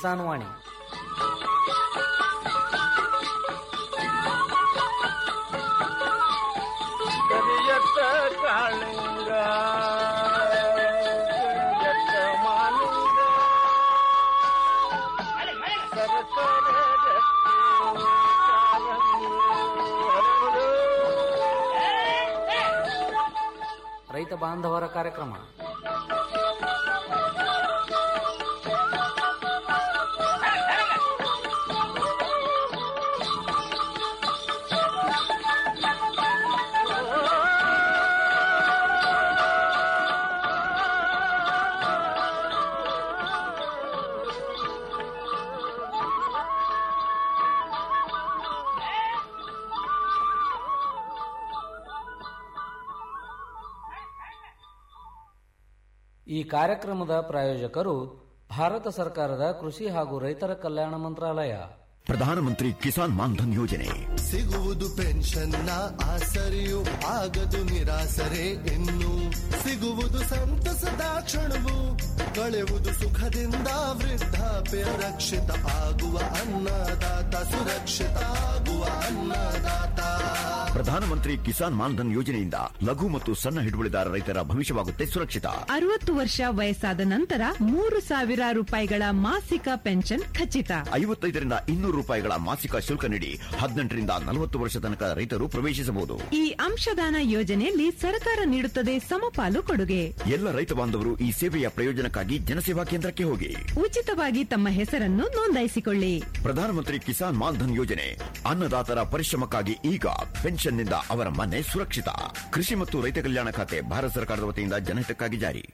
ಕಿಸಾನ್ ವಾಣಿ ಕರಿಯತ್ತ ಕಾಳಿಂಗ ಕರಿಯತ್ತ ಮಾಲಿಂಗ ಸರಸರ ರಕ್ತಿ ಕಾಲಂಗಿ ಹರಡು. ರೈತ ಬಾಂಧವರ ಕಾರ್ಯಕ್ರಮ ಈ ಕಾರ್ಯಕ್ರಮದ ಪ್ರಾಯೋಜಕರು ಭಾರತ ಸರ್ಕಾರದ ಕೃಷಿ ಹಾಗೂ ರೈತರ ಕಲ್ಯಾಣ ಮಂತ್ರಾಲಯ ಪ್ರಧಾನಮಂತ್ರಿ ಕಿಸಾನ್ ಮಾನ್ಧನ್ ಯೋಜನೆ ಸಿಗುವುದು ಪೆನ್ಷನ್ನ ಆಸರೆಯು ಆಗದು ನಿರಾಸರೆ ಇನ್ನು ಸಿಗುವುದು ಸಂತಸದ ಕ್ಷಣವು ಕಳೆವುದು ಸುಖದಿಂದ ವೃದ್ಧಾಪ್ಯ ರಕ್ಷಿತ ಆಗುವ ಅನ್ನದಾತ ಸುರಕ್ಷಿತ ಆಗುವ ಅನ್ನದಾತ ಪ್ರಧಾನಮಂತ್ರಿ ಕಿಸಾನ್ ಮಾನ್ಧನ್ ಯೋಜನೆಯಿಂದ ಲಘು ಮತ್ತು ಸಣ್ಣ ಹಿಡುವಳಿದಾರ ರೈತರ ಭವಿಷ್ಯವಾಗುತ್ತೆ ಸುರಕ್ಷಿತ ಅರವತ್ತು ವರ್ಷ ವಯಸ್ಸಾದ ನಂತರ ಮೂರು ಸಾವಿರ ರೂಪಾಯಿಗಳ ಮಾಸಿಕ ಪೆನ್ಷನ್ ಖಚಿತ ಐವತ್ತೈದರಿಂದ ಇನ್ನೂರು ರೂಪಾಯಿಗಳ ಮಾಸಿಕ ಶುಲ್ಕ ನೀಡಿ ಹದಿನೆಂಟರಿಂದ ನಲವತ್ತು ವರ್ಷ ತನಕ ರೈತರು ಪ್ರವೇಶಿಸಬಹುದು ಈ ಅಂಶದಾನ ಯೋಜನೆಯಲ್ಲಿ ಸರ್ಕಾರ ನೀಡುತ್ತದೆ ಸಮಪಾಲು ಕೊಡುಗೆ ಎಲ್ಲ ರೈತ ಬಾಂಧವರು ಈ ಸೇವೆಯ ಪ್ರಯೋಜನಕ್ಕಾಗಿ ಜನಸೇವಾ ಕೇಂದ್ರಕ್ಕೆ ಹೋಗಿ ಉಚಿತವಾಗಿ ತಮ್ಮ ಹೆಸರನ್ನು ನೋಂದಾಯಿಸಿಕೊಳ್ಳಿ ಪ್ರಧಾನಮಂತ್ರಿ ಕಿಸಾನ್ ಮಾನ್ಧನ್ ಯೋಜನೆ ಅನ್ನದಾತರ ಪರಿಶ್ರಮಕ್ಕಾಗಿ ಈಗ ಪೆನ್ಷನ್ನಿಂದ ಅವರ ಮನೆ ಸುರಕ್ಷಿತ ಕೃಷಿ ಮತ್ತು ರೈತ ಕಲ್ಯಾಣ ಖಾತೆ ಭಾರತ ಸರ್ಕಾರದ ವತಿಯಿಂದ ಜನಹಿತಕ್ಕಾಗಿ ಜಾರಿ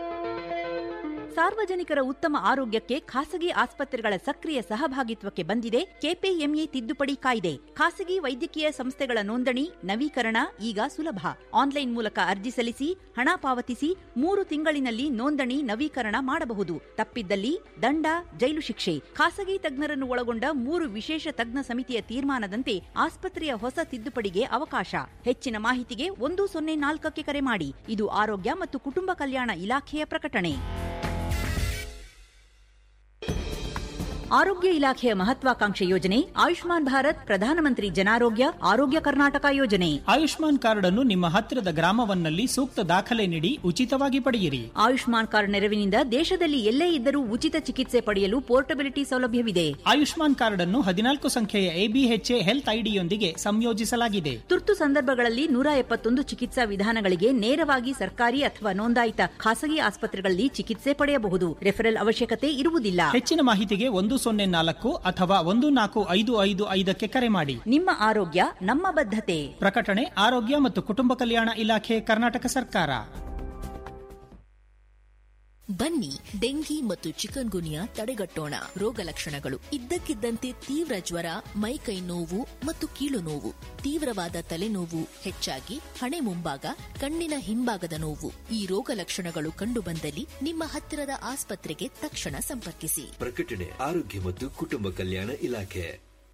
ಸಾರ್ವಜನಿಕರ ಉತ್ತಮ ಆರೋಗ್ಯಕ್ಕೆ ಖಾಸಗಿ ಆಸ್ಪತ್ರೆಗಳ ಸಕ್ರಿಯ ಸಹಭಾಗಿತ್ವಕ್ಕೆ ಬಂದಿದೆ ಕೆಪಿಎಂಇ ತಿದ್ದುಪಡಿ ಕಾಯ್ದೆ ಖಾಸಗಿ ವೈದ್ಯಕೀಯ ಸಂಸ್ಥೆಗಳ ನೋಂದಣಿ ನವೀಕರಣ ಈಗ ಸುಲಭ ಆನ್ಲೈನ್ ಮೂಲಕ ಅರ್ಜಿ ಸಲ್ಲಿಸಿ ಹಣ ಪಾವತಿಸಿ ಮೂರು ತಿಂಗಳಿನಲ್ಲಿ ನೋಂದಣಿ ನವೀಕರಣ ಮಾಡಬಹುದು ತಪ್ಪಿದ್ದಲ್ಲಿ ದಂಡ ಜೈಲು ಶಿಕ್ಷೆ ಖಾಸಗಿ ತಜ್ಞರನ್ನು ಒಳಗೊಂಡ ಮೂರು ವಿಶೇಷ ತಜ್ಞ ಸಮಿತಿಯ ತೀರ್ಮಾನದಂತೆ ಆಸ್ಪತ್ರೆಯ ಹೊಸ ತಿದ್ದುಪಡಿಗೆ ಅವಕಾಶ ಹೆಚ್ಚಿನ ಮಾಹಿತಿಗೆ ಒಂದು ಸೊನ್ನೆ ನಾಲ್ಕಕ್ಕೆ ಕರೆ ಮಾಡಿ ಇದು ಆರೋಗ್ಯ ಮತ್ತು ಕುಟುಂಬ ಕಲ್ಯಾಣ ಇಲಾಖೆಯ ಪ್ರಕಟಣೆ ಆರೋಗ್ಯ ಇಲಾಖೆಯ ಮಹತ್ವಾಕಾಂಕ್ಷೆ ಯೋಜನೆ ಆಯುಷ್ಮಾನ್ ಭಾರತ್ ಪ್ರಧಾನಮಂತ್ರಿ ಜನಾರೋಗ್ಯ ಆರೋಗ್ಯ ಕರ್ನಾಟಕ ಯೋಜನೆ ಆಯುಷ್ಮಾನ್ ಕಾರ್ಡ್ ಅನ್ನು ನಿಮ್ಮ ಹತ್ತಿರದ ಗ್ರಾಮವನ್ನಲ್ಲಿ ಸೂಕ್ತ ದಾಖಲೆ ನೀಡಿ ಉಚಿತವಾಗಿ ಪಡೆಯಿರಿ ಆಯುಷ್ಮಾನ್ ಕಾರ್ಡ್ ನೆರವಿನಿಂದ ದೇಶದಲ್ಲಿ ಎಲ್ಲೇ ಇದ್ದರೂ ಉಚಿತ ಚಿಕಿತ್ಸೆ ಪಡೆಯಲು ಪೋರ್ಟಬಿಲಿಟಿ ಸೌಲಭ್ಯವಿದೆ ಆಯುಷ್ಮಾನ್ ಕಾರ್ಡ್ ಅನ್ನು ಹದಿನಾಲ್ಕು ಸಂಖ್ಯೆಯ ಎಬಿಎಚ್ಎ ಹೆಲ್ತ್ ಐಡಿಯೊಂದಿಗೆ ಸಂಯೋಜಿಸಲಾಗಿದೆ ತುರ್ತು ಸಂದರ್ಭಗಳಲ್ಲಿ ನೂರ ಎಪ್ಪತ್ತೊಂದು ಚಿಕಿತ್ಸಾ ವಿಧಾನಗಳಿಗೆ ನೇರವಾಗಿ ಸರ್ಕಾರಿ ಅಥವಾ ನೋಂದಾಯಿತ ಖಾಸಗಿ ಆಸ್ಪತ್ರೆಗಳಲ್ಲಿ ಚಿಕಿತ್ಸೆ ಪಡೆಯಬಹುದು ರೆಫರಲ್ ಅವಶ್ಯಕತೆ ಇರುವುದಿಲ್ಲ ಹೆಚ್ಚಿನ ಮಾಹಿತಿಗೆ ಒಂದು ಸೊನ್ನೆ ನಾಲ್ಕು ಅಥವಾ ಒಂದು ನಾಲ್ಕು ಐದು ಐದು ಐದಕ್ಕೆ ಕರೆ ಮಾಡಿ ನಿಮ್ಮ ಆರೋಗ್ಯ ನಮ್ಮ ಬದ್ಧತೆ ಪ್ರಕಟಣೆ ಆರೋಗ್ಯ ಮತ್ತು ಕುಟುಂಬ ಕಲ್ಯಾಣ ಇಲಾಖೆ ಕರ್ನಾಟಕ ಸರ್ಕಾರ ಬನ್ನಿ ಡೆಂಗಿ ಮತ್ತು ಚಿಕನ್ ಗುನಿಯಾ ತಡೆಗಟ್ಟೋಣ ರೋಗ ಲಕ್ಷಣಗಳು ಇದ್ದಕ್ಕಿದ್ದಂತೆ ತೀವ್ರ ಜ್ವರ ಮೈಕೈ ನೋವು ಮತ್ತು ಕೀಲು ನೋವು ತೀವ್ರವಾದ ತಲೆನೋವು ಹೆಚ್ಚಾಗಿ ಹಣೆ ಮುಂಭಾಗ ಕಣ್ಣಿನ ಹಿಂಭಾಗದ ನೋವು ಈ ರೋಗ ಲಕ್ಷಣಗಳು ಕಂಡುಬಂದಲ್ಲಿ ನಿಮ್ಮ ಹತ್ತಿರದ ಆಸ್ಪತ್ರೆಗೆ ತಕ್ಷಣ ಸಂಪರ್ಕಿಸಿ ಪ್ರಕಟಣೆ ಆರೋಗ್ಯ ಮತ್ತು ಕುಟುಂಬ ಕಲ್ಯಾಣ ಇಲಾಖೆ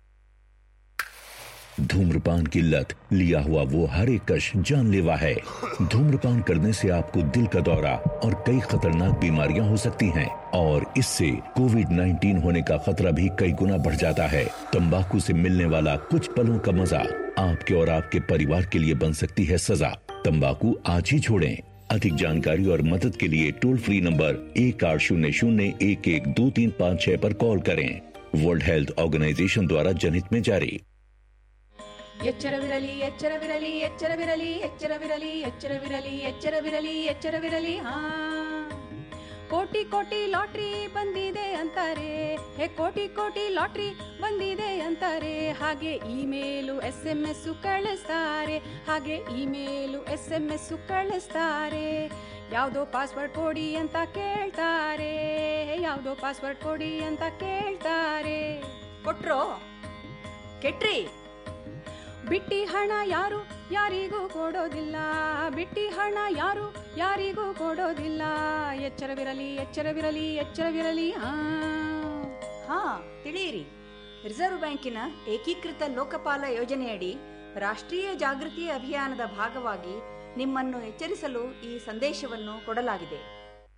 धूम्रपान की लत लिया हुआ वो हर एक कश जानलेवा है धूम्रपान करने से आपको दिल का दौरा और कई खतरनाक बीमारियां हो सकती हैं और इससे कोविड 19 होने का खतरा भी कई गुना बढ़ जाता है तंबाकू से मिलने वाला कुछ पलों का मजा आपके और आपके परिवार के लिए बन सकती है सजा तंबाकू आज ही छोड़ें अधिक जानकारी और मदद के लिए टोल फ्री नंबर एक आठ शून्य शून्य एक एक दो तीन पाँच छह पर कॉल करें वर्ल्ड हेल्थ ऑर्गेनाइजेशन द्वारा जनहित में जारी ಎಚ್ಚರವಿರಲಿ ಎಚ್ಚರವಿರಲಿ ಎಚ್ಚರವಿರಲಿ ಎಚ್ಚರವಿರಲಿ ಎಚ್ಚರವಿರಲಿ ಎಚ್ಚರವಿರಲಿ ಎಚ್ಚರವಿರಲಿ ಹಾ ಕೋಟಿ ಕೋಟಿ ಲಾಟ್ರಿ ಬಂದಿದೆ ಅಂತಾರೆ ಹೇ ಕೋಟಿ ಕೋಟಿ ಲಾಟ್ರಿ ಬಂದಿದೆ ಅಂತಾರೆ ಹಾಗೆ ಇಮೇಲು ಎಸ್ ಎಂ ಎಸ್ ಕಳಿಸ್ತಾರೆ ಹಾಗೆ ಇಮೇಲು ಎಸ್ ಎಂ ಎಸ್ ಕಳಿಸ್ತಾರೆ ಯಾವುದೋ ಪಾಸ್ವರ್ಡ್ ಕೊಡಿ ಅಂತ ಕೇಳ್ತಾರೆ ಯಾವುದೋ ಪಾಸ್ವರ್ಡ್ ಕೊಡಿ ಅಂತ ಕೇಳ್ತಾರೆ ಕೊಟ್ರೋ ಕೆಟ್ರಿ ಬಿಟ್ಟಿ ಹಣ ಯಾರು ಯಾರಿಗೂ ಕೊಡೋದಿಲ್ಲ ಬಿಟ್ಟಿ ಹಣ ಯಾರು ಯಾರಿಗೂ ಕೊಡೋದಿಲ್ಲ ಎಚ್ಚರವಿರಲಿ ಎಚ್ಚರವಿರಲಿ ಎಚ್ಚರವಿರಲಿ ಹಾ ಹಾ ತಿಳಿಯಿರಿ ರಿಸರ್ವ್ ಬ್ಯಾಂಕಿನ ಏಕೀಕೃತ ಲೋಕಪಾಲ ಯೋಜನೆಯಡಿ ರಾಷ್ಟ್ರೀಯ ಜಾಗೃತಿ ಅಭಿಯಾನದ ಭಾಗವಾಗಿ ನಿಮ್ಮನ್ನು ಎಚ್ಚರಿಸಲು ಈ ಸಂದೇಶವನ್ನು ಕೊಡಲಾಗಿದೆ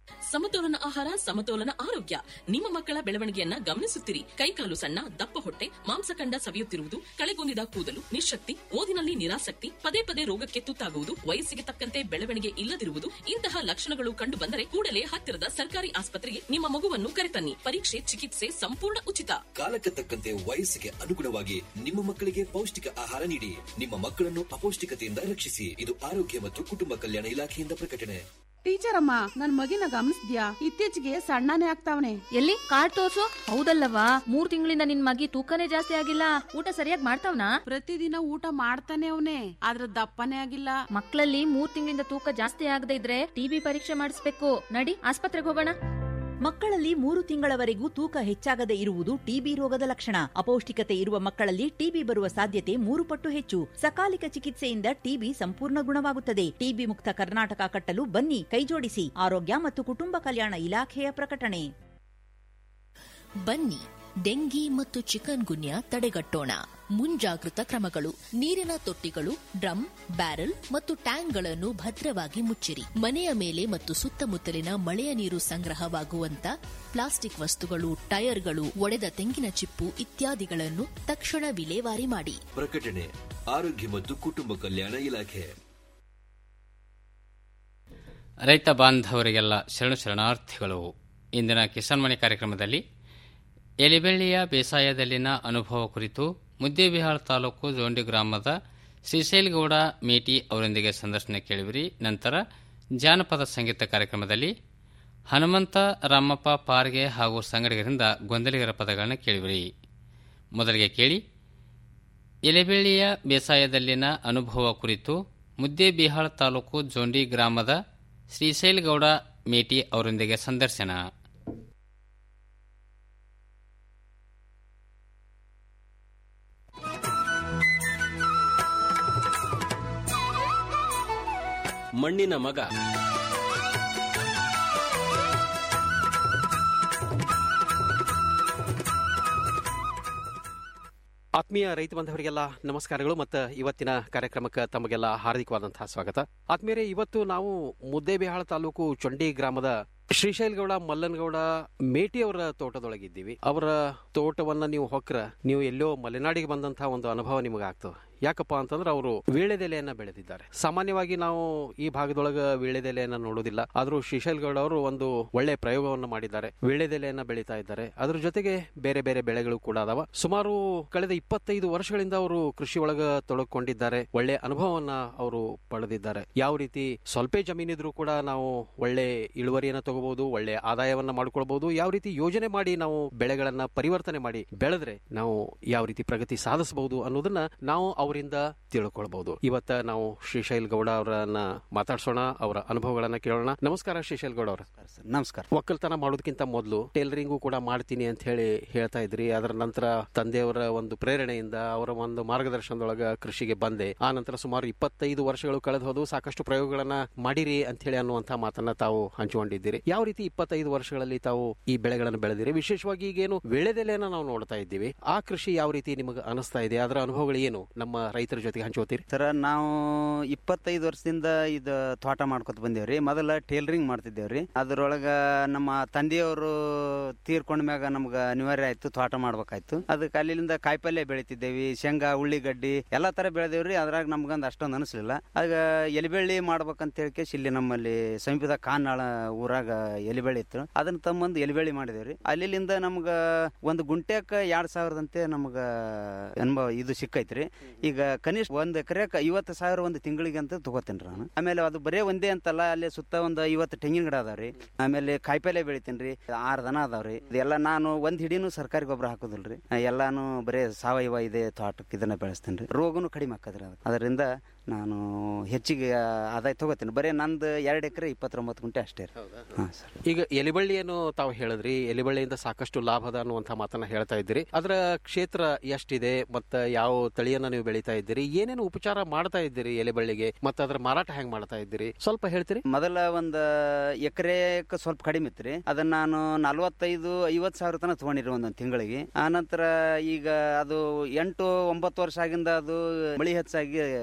ಸಮತೋಲನ ಆಹಾರ ಸಮತೋಲನ ಆರೋಗ್ಯ ನಿಮ್ಮ ಮಕ್ಕಳ ಬೆಳವಣಿಗೆಯನ್ನ ಗಮನಿಸುತ್ತಿರಿ ಕೈಕಾಲು ಸಣ್ಣ ದಪ್ಪ ಹೊಟ್ಟೆ ಮಾಂಸಖಂಡ ಸವಿಯುತ್ತಿರುವುದು ಕಳೆಗುಂದಿದ ಕೂದಲು ನಿಶಕ್ತಿ ಓದಿನಲ್ಲಿ ನಿರಾಸಕ್ತಿ ಪದೇ ಪದೇ ರೋಗಕ್ಕೆ ತುತ್ತಾಗುವುದು ವಯಸ್ಸಿಗೆ ತಕ್ಕಂತೆ ಬೆಳವಣಿಗೆ ಇಲ್ಲದಿರುವುದು ಇಂತಹ ಲಕ್ಷಣಗಳು ಕಂಡು ಬಂದರೆ ಕೂಡಲೇ ಹತ್ತಿರದ ಸರ್ಕಾರಿ ಆಸ್ಪತ್ರೆಗೆ ನಿಮ್ಮ ಮಗುವನ್ನು ಕರೆತನ್ನಿ ಪರೀಕ್ಷೆ ಚಿಕಿತ್ಸೆ ಸಂಪೂರ್ಣ ಉಚಿತ ಕಾಲಕ್ಕೆ ತಕ್ಕಂತೆ ವಯಸ್ಸಿಗೆ ಅನುಗುಣವಾಗಿ ನಿಮ್ಮ ಮಕ್ಕಳಿಗೆ ಪೌಷ್ಟಿಕ ಆಹಾರ ನೀಡಿ ನಿಮ್ಮ ಮಕ್ಕಳನ್ನು ಅಪೌಷ್ಟಿಕತೆಯಿಂದ ರಕ್ಷಿಸಿ ಇದು ಆರೋಗ್ಯ ಮತ್ತು ಕುಟುಂಬ ಕಲ್ಯಾಣ ಇಲಾಖೆಯಿಂದ ಪ್ರಕಟಣೆ ಟೀಚರ್ ಅಮ್ಮ ನನ್ ಮಗಿನ ಗಮನಿಸ್ದ್ಯಾ ಇತ್ತೀಚೆಗೆ ಸಣ್ಣನೇ ಆಗ್ತಾವನೆ ಎಲ್ಲಿ ಕಾರ್ಡ್ ತೋರ್ಸು ಹೌದಲ್ಲವಾ ಮೂರ್ ತಿಂಗಳಿಂದ ನಿನ್ ಮಗಿ ತೂಕನೇ ಜಾಸ್ತಿ ಆಗಿಲ್ಲ ಊಟ ಸರಿಯಾಗಿ ಮಾಡ್ತಾವ್ನಾ ಪ್ರತಿದಿನ ಊಟ ಮಾಡ್ತಾನೆ ಅವನೇ ಆದ್ರ ದಪ್ಪನೇ ಆಗಿಲ್ಲ ಮಕ್ಕಳಲ್ಲಿ ಮೂರ್ ತಿಂಗಳಿಂದ ತೂಕ ಜಾಸ್ತಿ ಆಗದೆ ಇದ್ರೆ ಟಿಬಿ ಪರೀಕ್ಷೆ ಮಾಡಿಸ್ಬೇಕು ನಡಿ ಆಸ್ಪತ್ರೆಗೆ ಹೋಗೋಣ ಮಕ್ಕಳಲ್ಲಿ ಮೂರು ತಿಂಗಳವರೆಗೂ ತೂಕ ಹೆಚ್ಚಾಗದೆ ಇರುವುದು ಟಿಬಿ ರೋಗದ ಲಕ್ಷಣ ಅಪೌಷ್ಟಿಕತೆ ಇರುವ ಮಕ್ಕಳಲ್ಲಿ ಟಿಬಿ ಬರುವ ಸಾಧ್ಯತೆ ಮೂರು ಪಟ್ಟು ಹೆಚ್ಚು ಸಕಾಲಿಕ ಚಿಕಿತ್ಸೆಯಿಂದ ಟಿಬಿ ಸಂಪೂರ್ಣ ಗುಣವಾಗುತ್ತದೆ ಟಿಬಿ ಮುಕ್ತ ಕರ್ನಾಟಕ ಕಟ್ಟಲು ಬನ್ನಿ ಕೈಜೋಡಿಸಿ ಆರೋಗ್ಯ ಮತ್ತು ಕುಟುಂಬ ಕಲ್ಯಾಣ ಇಲಾಖೆಯ ಪ್ರಕಟಣೆ ಬನ್ನಿ ಡೆಂಗಿ ಮತ್ತು ಚಿಕನ್ ಗುನ್ಯಾ ತಡೆಗಟ್ಟೋಣ ಮುಂಜಾಗೃತ ಕ್ರಮಗಳು ನೀರಿನ ತೊಟ್ಟಿಗಳು ಡ್ರಮ್ ಬ್ಯಾರೆಲ್ ಮತ್ತು ಟ್ಯಾಂಕ್ಗಳನ್ನು ಭದ್ರವಾಗಿ ಮುಚ್ಚಿರಿ ಮನೆಯ ಮೇಲೆ ಮತ್ತು ಸುತ್ತಮುತ್ತಲಿನ ಮಳೆಯ ನೀರು ಸಂಗ್ರಹವಾಗುವಂತ ಪ್ಲಾಸ್ಟಿಕ್ ವಸ್ತುಗಳು ಟೈರ್ಗಳು ಒಡೆದ ತೆಂಗಿನ ಚಿಪ್ಪು ಇತ್ಯಾದಿಗಳನ್ನು ತಕ್ಷಣ ವಿಲೇವಾರಿ ಮಾಡಿ ಪ್ರಕಟಣೆ ಆರೋಗ್ಯ ಮತ್ತು ಕುಟುಂಬ ಕಲ್ಯಾಣ ಇಲಾಖೆ ರೈತ ಬಾಂಧವರಿಗೆಲ್ಲ ಶರಣು ಶರಣಾರ್ಥಿಗಳು ಇಂದಿನ ಕಿಸಾನ್ ಮಣಿ ಕಾರ್ಯಕ್ರಮದಲ್ಲಿ ಎಲಿಬೆಳ್ಳಿಯ ಬೇಸಾಯದಲ್ಲಿನ ಅನುಭವ ಕುರಿತು ಮುದ್ದೇಬಿಹಾಳ್ ತಾಲೂಕು ಜೋಂಡಿ ಗ್ರಾಮದ ಶ್ರೀಶೈಲಗೌಡ ಮೇಟಿ ಅವರೊಂದಿಗೆ ಸಂದರ್ಶನ ಕೇಳಿವಿರಿ ನಂತರ ಜಾನಪದ ಸಂಗೀತ ಕಾರ್ಯಕ್ರಮದಲ್ಲಿ ಹನುಮಂತ ರಾಮಪ್ಪ ಪಾರ್ಗೆ ಹಾಗೂ ಸಂಗಡಿಗರಿಂದ ಗೊಂದಲಿಗರ ಪದಗಳನ್ನು ಕೇಳಿವಿರಿ ಮೊದಲಿಗೆ ಕೇಳಿ ಎಲೆಬೆಳ್ಳಿಯ ಬೇಸಾಯದಲ್ಲಿನ ಅನುಭವ ಕುರಿತು ಮುದ್ದೇಬಿಹಾಳ್ ತಾಲೂಕು ಜೋಂಡಿ ಗ್ರಾಮದ ಶ್ರೀಶೈಲಗೌಡ ಮೇಟಿ ಅವರೊಂದಿಗೆ ಸಂದರ್ಶನ ಮಣ್ಣಿನ ಮಗ ಆತ್ಮೀಯ ರೈತ ಬಾಂಧವರಿಗೆಲ್ಲ ನಮಸ್ಕಾರಗಳು ಮತ್ತು ಇವತ್ತಿನ ಕಾರ್ಯಕ್ರಮಕ್ಕೆ ತಮಗೆಲ್ಲ ಹಾರ್ದಿಕವಾದಂತಹ ಸ್ವಾಗತ ಆತ್ಮೀಯರೇ ಇವತ್ತು ನಾವು ಮುದ್ದೇಬಿಹಾಳ ತಾಲೂಕು ಚೊಂಡಿ ಗ್ರಾಮದ ಶ್ರೀಶೈಲಗೌಡ ಮಲ್ಲನಗೌಡ ಮೇಟಿ ಅವರ ತೋಟದೊಳಗಿದ್ದೀವಿ ಅವರ ತೋಟವನ್ನ ನೀವು ಹೊಕ್ರ ನೀವು ಎಲ್ಲೋ ಮಲೆನಾಡಿಗೆ ಬಂದಂತಹ ಒಂದು ಅನುಭವ ನಿಮಗೆ ಆಗ್ತದೆ ಯಾಕಪ್ಪ ಅಂತಂದ್ರೆ ಅವರು ವೀಳ್ಯದೆಲೆಯನ್ನ ಬೆಳೆದಿದ್ದಾರೆ ಸಾಮಾನ್ಯವಾಗಿ ನಾವು ಈ ಭಾಗದೊಳಗ ವೀಳ್ಯದೆಲೆಯನ್ನ ನೋಡೋದಿಲ್ಲ ಆದ್ರೂ ಶ್ರೀಶೈಲಗೌಡ ಅವರು ಒಂದು ಒಳ್ಳೆ ಪ್ರಯೋಗವನ್ನು ಮಾಡಿದ್ದಾರೆ ವೀಳ್ಯದೆಲೆಯನ್ನ ಬೆಳೀತಾ ಇದ್ದಾರೆ ಅದ್ರ ಜೊತೆಗೆ ಬೇರೆ ಬೇರೆ ಬೆಳೆಗಳು ಕೂಡ ಅದಾವ ಸುಮಾರು ಕಳೆದ ಇಪ್ಪತ್ತೈದು ವರ್ಷಗಳಿಂದ ಅವರು ಕೃಷಿ ಒಳಗ ತೊಡಗಿಕೊಂಡಿದ್ದಾರೆ ಒಳ್ಳೆ ಅನುಭವವನ್ನ ಅವರು ಪಡೆದಿದ್ದಾರೆ ಯಾವ ರೀತಿ ಸ್ವಲ್ಪ ಜಮೀನಿದ್ರು ಕೂಡ ನಾವು ಒಳ್ಳೆ ಇಳುವರಿಯನ್ನ ತಗೋಬಹುದು ಒಳ್ಳೆ ಆದಾಯವನ್ನ ಮಾಡ್ಕೊಳ್ಬಹುದು ಯಾವ ರೀತಿ ಯೋಜನೆ ಮಾಡಿ ನಾವು ಬೆಳೆಗಳನ್ನ ಪರಿವರ್ತನೆ ಮಾಡಿ ಬೆಳೆದ್ರೆ ನಾವು ಯಾವ ರೀತಿ ಪ್ರಗತಿ ಸಾಧಿಸಬಹುದು ಅನ್ನೋದನ್ನ ನಾವು ಅವರಿಂದ ತಿಳ್ಕೊಳ್ಬಹುದು ಇವತ್ತ ನಾವು ಶ್ರೀಶೈಲ್ ಗೌಡ ಅವರನ್ನ ಮಾತಾಡ್ಸೋಣ ಅವರ ಅನುಭವಗಳನ್ನ ಕೇಳೋಣ ನಮಸ್ಕಾರ ಶ್ರೀಶೈಲ್ ಗೌಡ ಅವರ ನಮಸ್ಕಾರ ಒಕ್ಕಲ್ತನ ಮಾಡೋದಕ್ಕಿಂತ ಮೊದಲು ಟೇಲರಿಂಗು ಕೂಡ ಮಾಡ್ತೀನಿ ಅಂತ ಹೇಳಿ ಹೇಳ್ತಾ ಇದ್ರಿ ಅದರ ನಂತರ ತಂದೆಯವರ ಒಂದು ಪ್ರೇರಣೆಯಿಂದ ಅವರ ಒಂದು ಮಾರ್ಗದರ್ಶನದೊಳಗ ಕೃಷಿಗೆ ಬಂದೆ ಆ ನಂತರ ಸುಮಾರು ಇಪ್ಪತ್ತೈದು ವರ್ಷಗಳು ಕಳೆದು ಹೋದು ಸಾಕಷ್ಟು ಪ್ರಯೋಗಗಳನ್ನ ಮಾಡಿರಿ ಅಂತ ಹೇಳಿ ಅನ್ನುವಂತ ಮಾತನ್ನ ತಾವು ಹಂಚಿಕೊಂಡಿದ್ದೀರಿ ಯಾವ ರೀತಿ ಇಪ್ಪತ್ತೈದು ವರ್ಷಗಳಲ್ಲಿ ತಾವು ಈ ಬೆಳೆಗಳನ್ನು ಬೆಳೆದಿರಿ ವಿಶೇಷವಾಗಿ ಈಗೇನು ಬೆಳೆದೆಲೆಯನ್ನ ನಾವು ನೋಡ್ತಾ ಇದ್ದೀವಿ ಆ ಕೃಷಿ ಯಾವ ರೀತಿ ನಿಮಗೆ ಅನಿಸ್ತಾ ಇದೆ ಅದರ ಅನುಭವಗಳು ಏನು ನಮ್ಮ ರೈತರ ಜೊತೆಗೆ ಹಂಚ್ಕೋತೀರಿ ಸರ ನಾವು ಇಪ್ಪತ್ತೈದು ವರ್ಷದಿಂದ ಇದು ತೋಟ ಮಾಡ್ಕೊತ ಬಂದೇವ್ರಿ ಮೊದಲ ಟೇಲರಿಂಗ್ ಮಾಡ್ತಿದ್ದೇವ್ರಿ ಅದ್ರೊಳಗ ನಮ್ಮ ತಂದೆಯವರು ತೀರ್ಕೊಂಡ ಮ್ಯಾಗ ನಮ್ಗ ಅನಿವಾರ್ಯ ಆಯ್ತು ತೋಟ ಮಾಡ್ಬೇಕಾಯ್ತು ಅದಕ್ಕೆ ಅಲ್ಲಿಂದ ಕಾಯಿಪಲ್ಯ ಬೆಳಿತಿದ್ದೇವಿ ಶೇಂಗಾ ಉಳ್ಳಿಗಡ್ಡಿ ಎಲ್ಲಾ ತರ ಬೆಳೆದೇವ್ರಿ ಅದ್ರಾಗ ನಮ್ಗಂದ್ ಅಷ್ಟೊಂದು ಅನಿಸ್ಲಿಲ್ಲ ಆಗ ಎಲಿಬೆಳ್ಳಿ ಮಾಡ್ಬೇಕಂತ ಹೇಳಿ ಇಲ್ಲಿ ನಮ್ಮಲ್ಲಿ ಸಮೀಪದ ಕಾನಾಳ ಊರಾಗ ಎಲಿಬೆಳ್ಳಿ ಇತ್ತು ಅದನ್ನ ತಮ್ಮಂದು ಎಲಿಬೆಳ್ಳಿ ಮಾಡಿದೇವ್ರಿ ಅಲ್ಲಿಂದ ನಮ್ಗ ಒಂದು ಗುಂಟ್ಯಾಕ ಎರಡ್ ಸಾವಿರದಂತೆ ನಮ್ಗ ಅನುಭವ ಇದು ಸಿಕ್ಕೈತ್ರಿ ಈಗ ಕನಿಷ್ಠ ಒಂದ್ ಎಕರೆಕ ಐವತ್ತು ಸಾವಿರ ಒಂದು ತಿಂಗಳಿಗೆ ಅಂತ ತಗೋತೇನ್ರಿ ನಾನು ಆಮೇಲೆ ಅದು ಬರೇ ಒಂದೇ ಅಂತಲ್ಲ ಅಲ್ಲಿ ಸುತ್ತ ಒಂದು ಐವತ್ತು ತೆಂಗಿನ ಗಿಡ ಅದಾವ್ರಿ ಆಮೇಲೆ ಕಾಯಿಪಲ್ಲೆ ಬೆಳಿತೇನ್ರಿ ಆರ್ ದನ ಅದಾವ್ರಿ ಇದೆಲ್ಲ ನಾನು ಒಂದ್ ಹಿಡಿನೂ ಸರ್ಕಾರಿ ಗೊಬ್ಬರ ಹಾಕೋದಿಲ್ರಿ ಎಲ್ಲಾನು ಬರೇ ಸಾವಯವ ಇದೆ ತೋಟಕ್ಕೆ ಇದನ್ನ ಬೆಳೆಸ್ತೇನ್ರಿ ರೋಗನು ಕಡಿಮೆ ಆಕದ್ರಿ ಅದು ಅದರಿಂದ ನಾನು ಹೆಚ್ಚಿಗೆ ಆದಾಯ ತಗೋತೀನಿ ಬರೇ ನಂದು ಎರಡು ಎಕರೆ ಇಪ್ಪತ್ತೊಂಬತ್ತು ಗುಂಟೆ ಅಷ್ಟೇ ರೀ ಹಾಂ ಸರ್ ಈಗ ಎಲಿಬಳ್ಳಿಯನ್ನು ತಾವು ಹೇಳಿದ್ರಿ ಎಲಿಬಳ್ಳಿಯಿಂದ ಸಾಕಷ್ಟು ಲಾಭದ ಅನ್ನುವಂಥ ಮಾತನ್ನ ಹೇಳ್ತಾ ಇದ್ದೀರಿ ಅದರ ಕ್ಷೇತ್ರ ಎಷ್ಟಿದೆ ಮತ್ತ ಯಾವ ತಳಿಯನ್ನ ನೀವು ಬೆಳೀತಾ ಇದ್ದೀರಿ ಏನೇನು ಉಪಚಾರ ಮಾಡ್ತಾ ಇದ್ದೀರಿ ಎಲಿಬಳ್ಳಿಗೆ ಮತ್ತೆ ಅದರ ಮಾರಾಟ ಹೆಂಗ್ ಮಾಡ್ತಾ ಇದ್ದೀರಿ ಸ್ವಲ್ಪ ಹೇಳ್ತೀರಿ ಮೊದಲ ಒಂದು ಎಕರೆಕ್ಕೆ ಸ್ವಲ್ಪ ಕಡಿಮೆ ಇತ್ರಿ ಅದನ್ನ ನಾನು ನಲ್ವತ್ತೈದು ಐವತ್ತು ಸಾವಿರ ತನಕ ತಗೊಂಡಿರಿ ಒಂದೊಂದು ತಿಂಗಳಿಗೆ ಆನಂತರ ಈಗ ಅದು ಎಂಟು ಒಂಬತ್ತು ವರ್ಷ ಆಗಿಂದ ಅದು ಮಳಿ ಹೆಚ್ಚಾಗಿ ಫೇಲ್ ಆಯ್ತು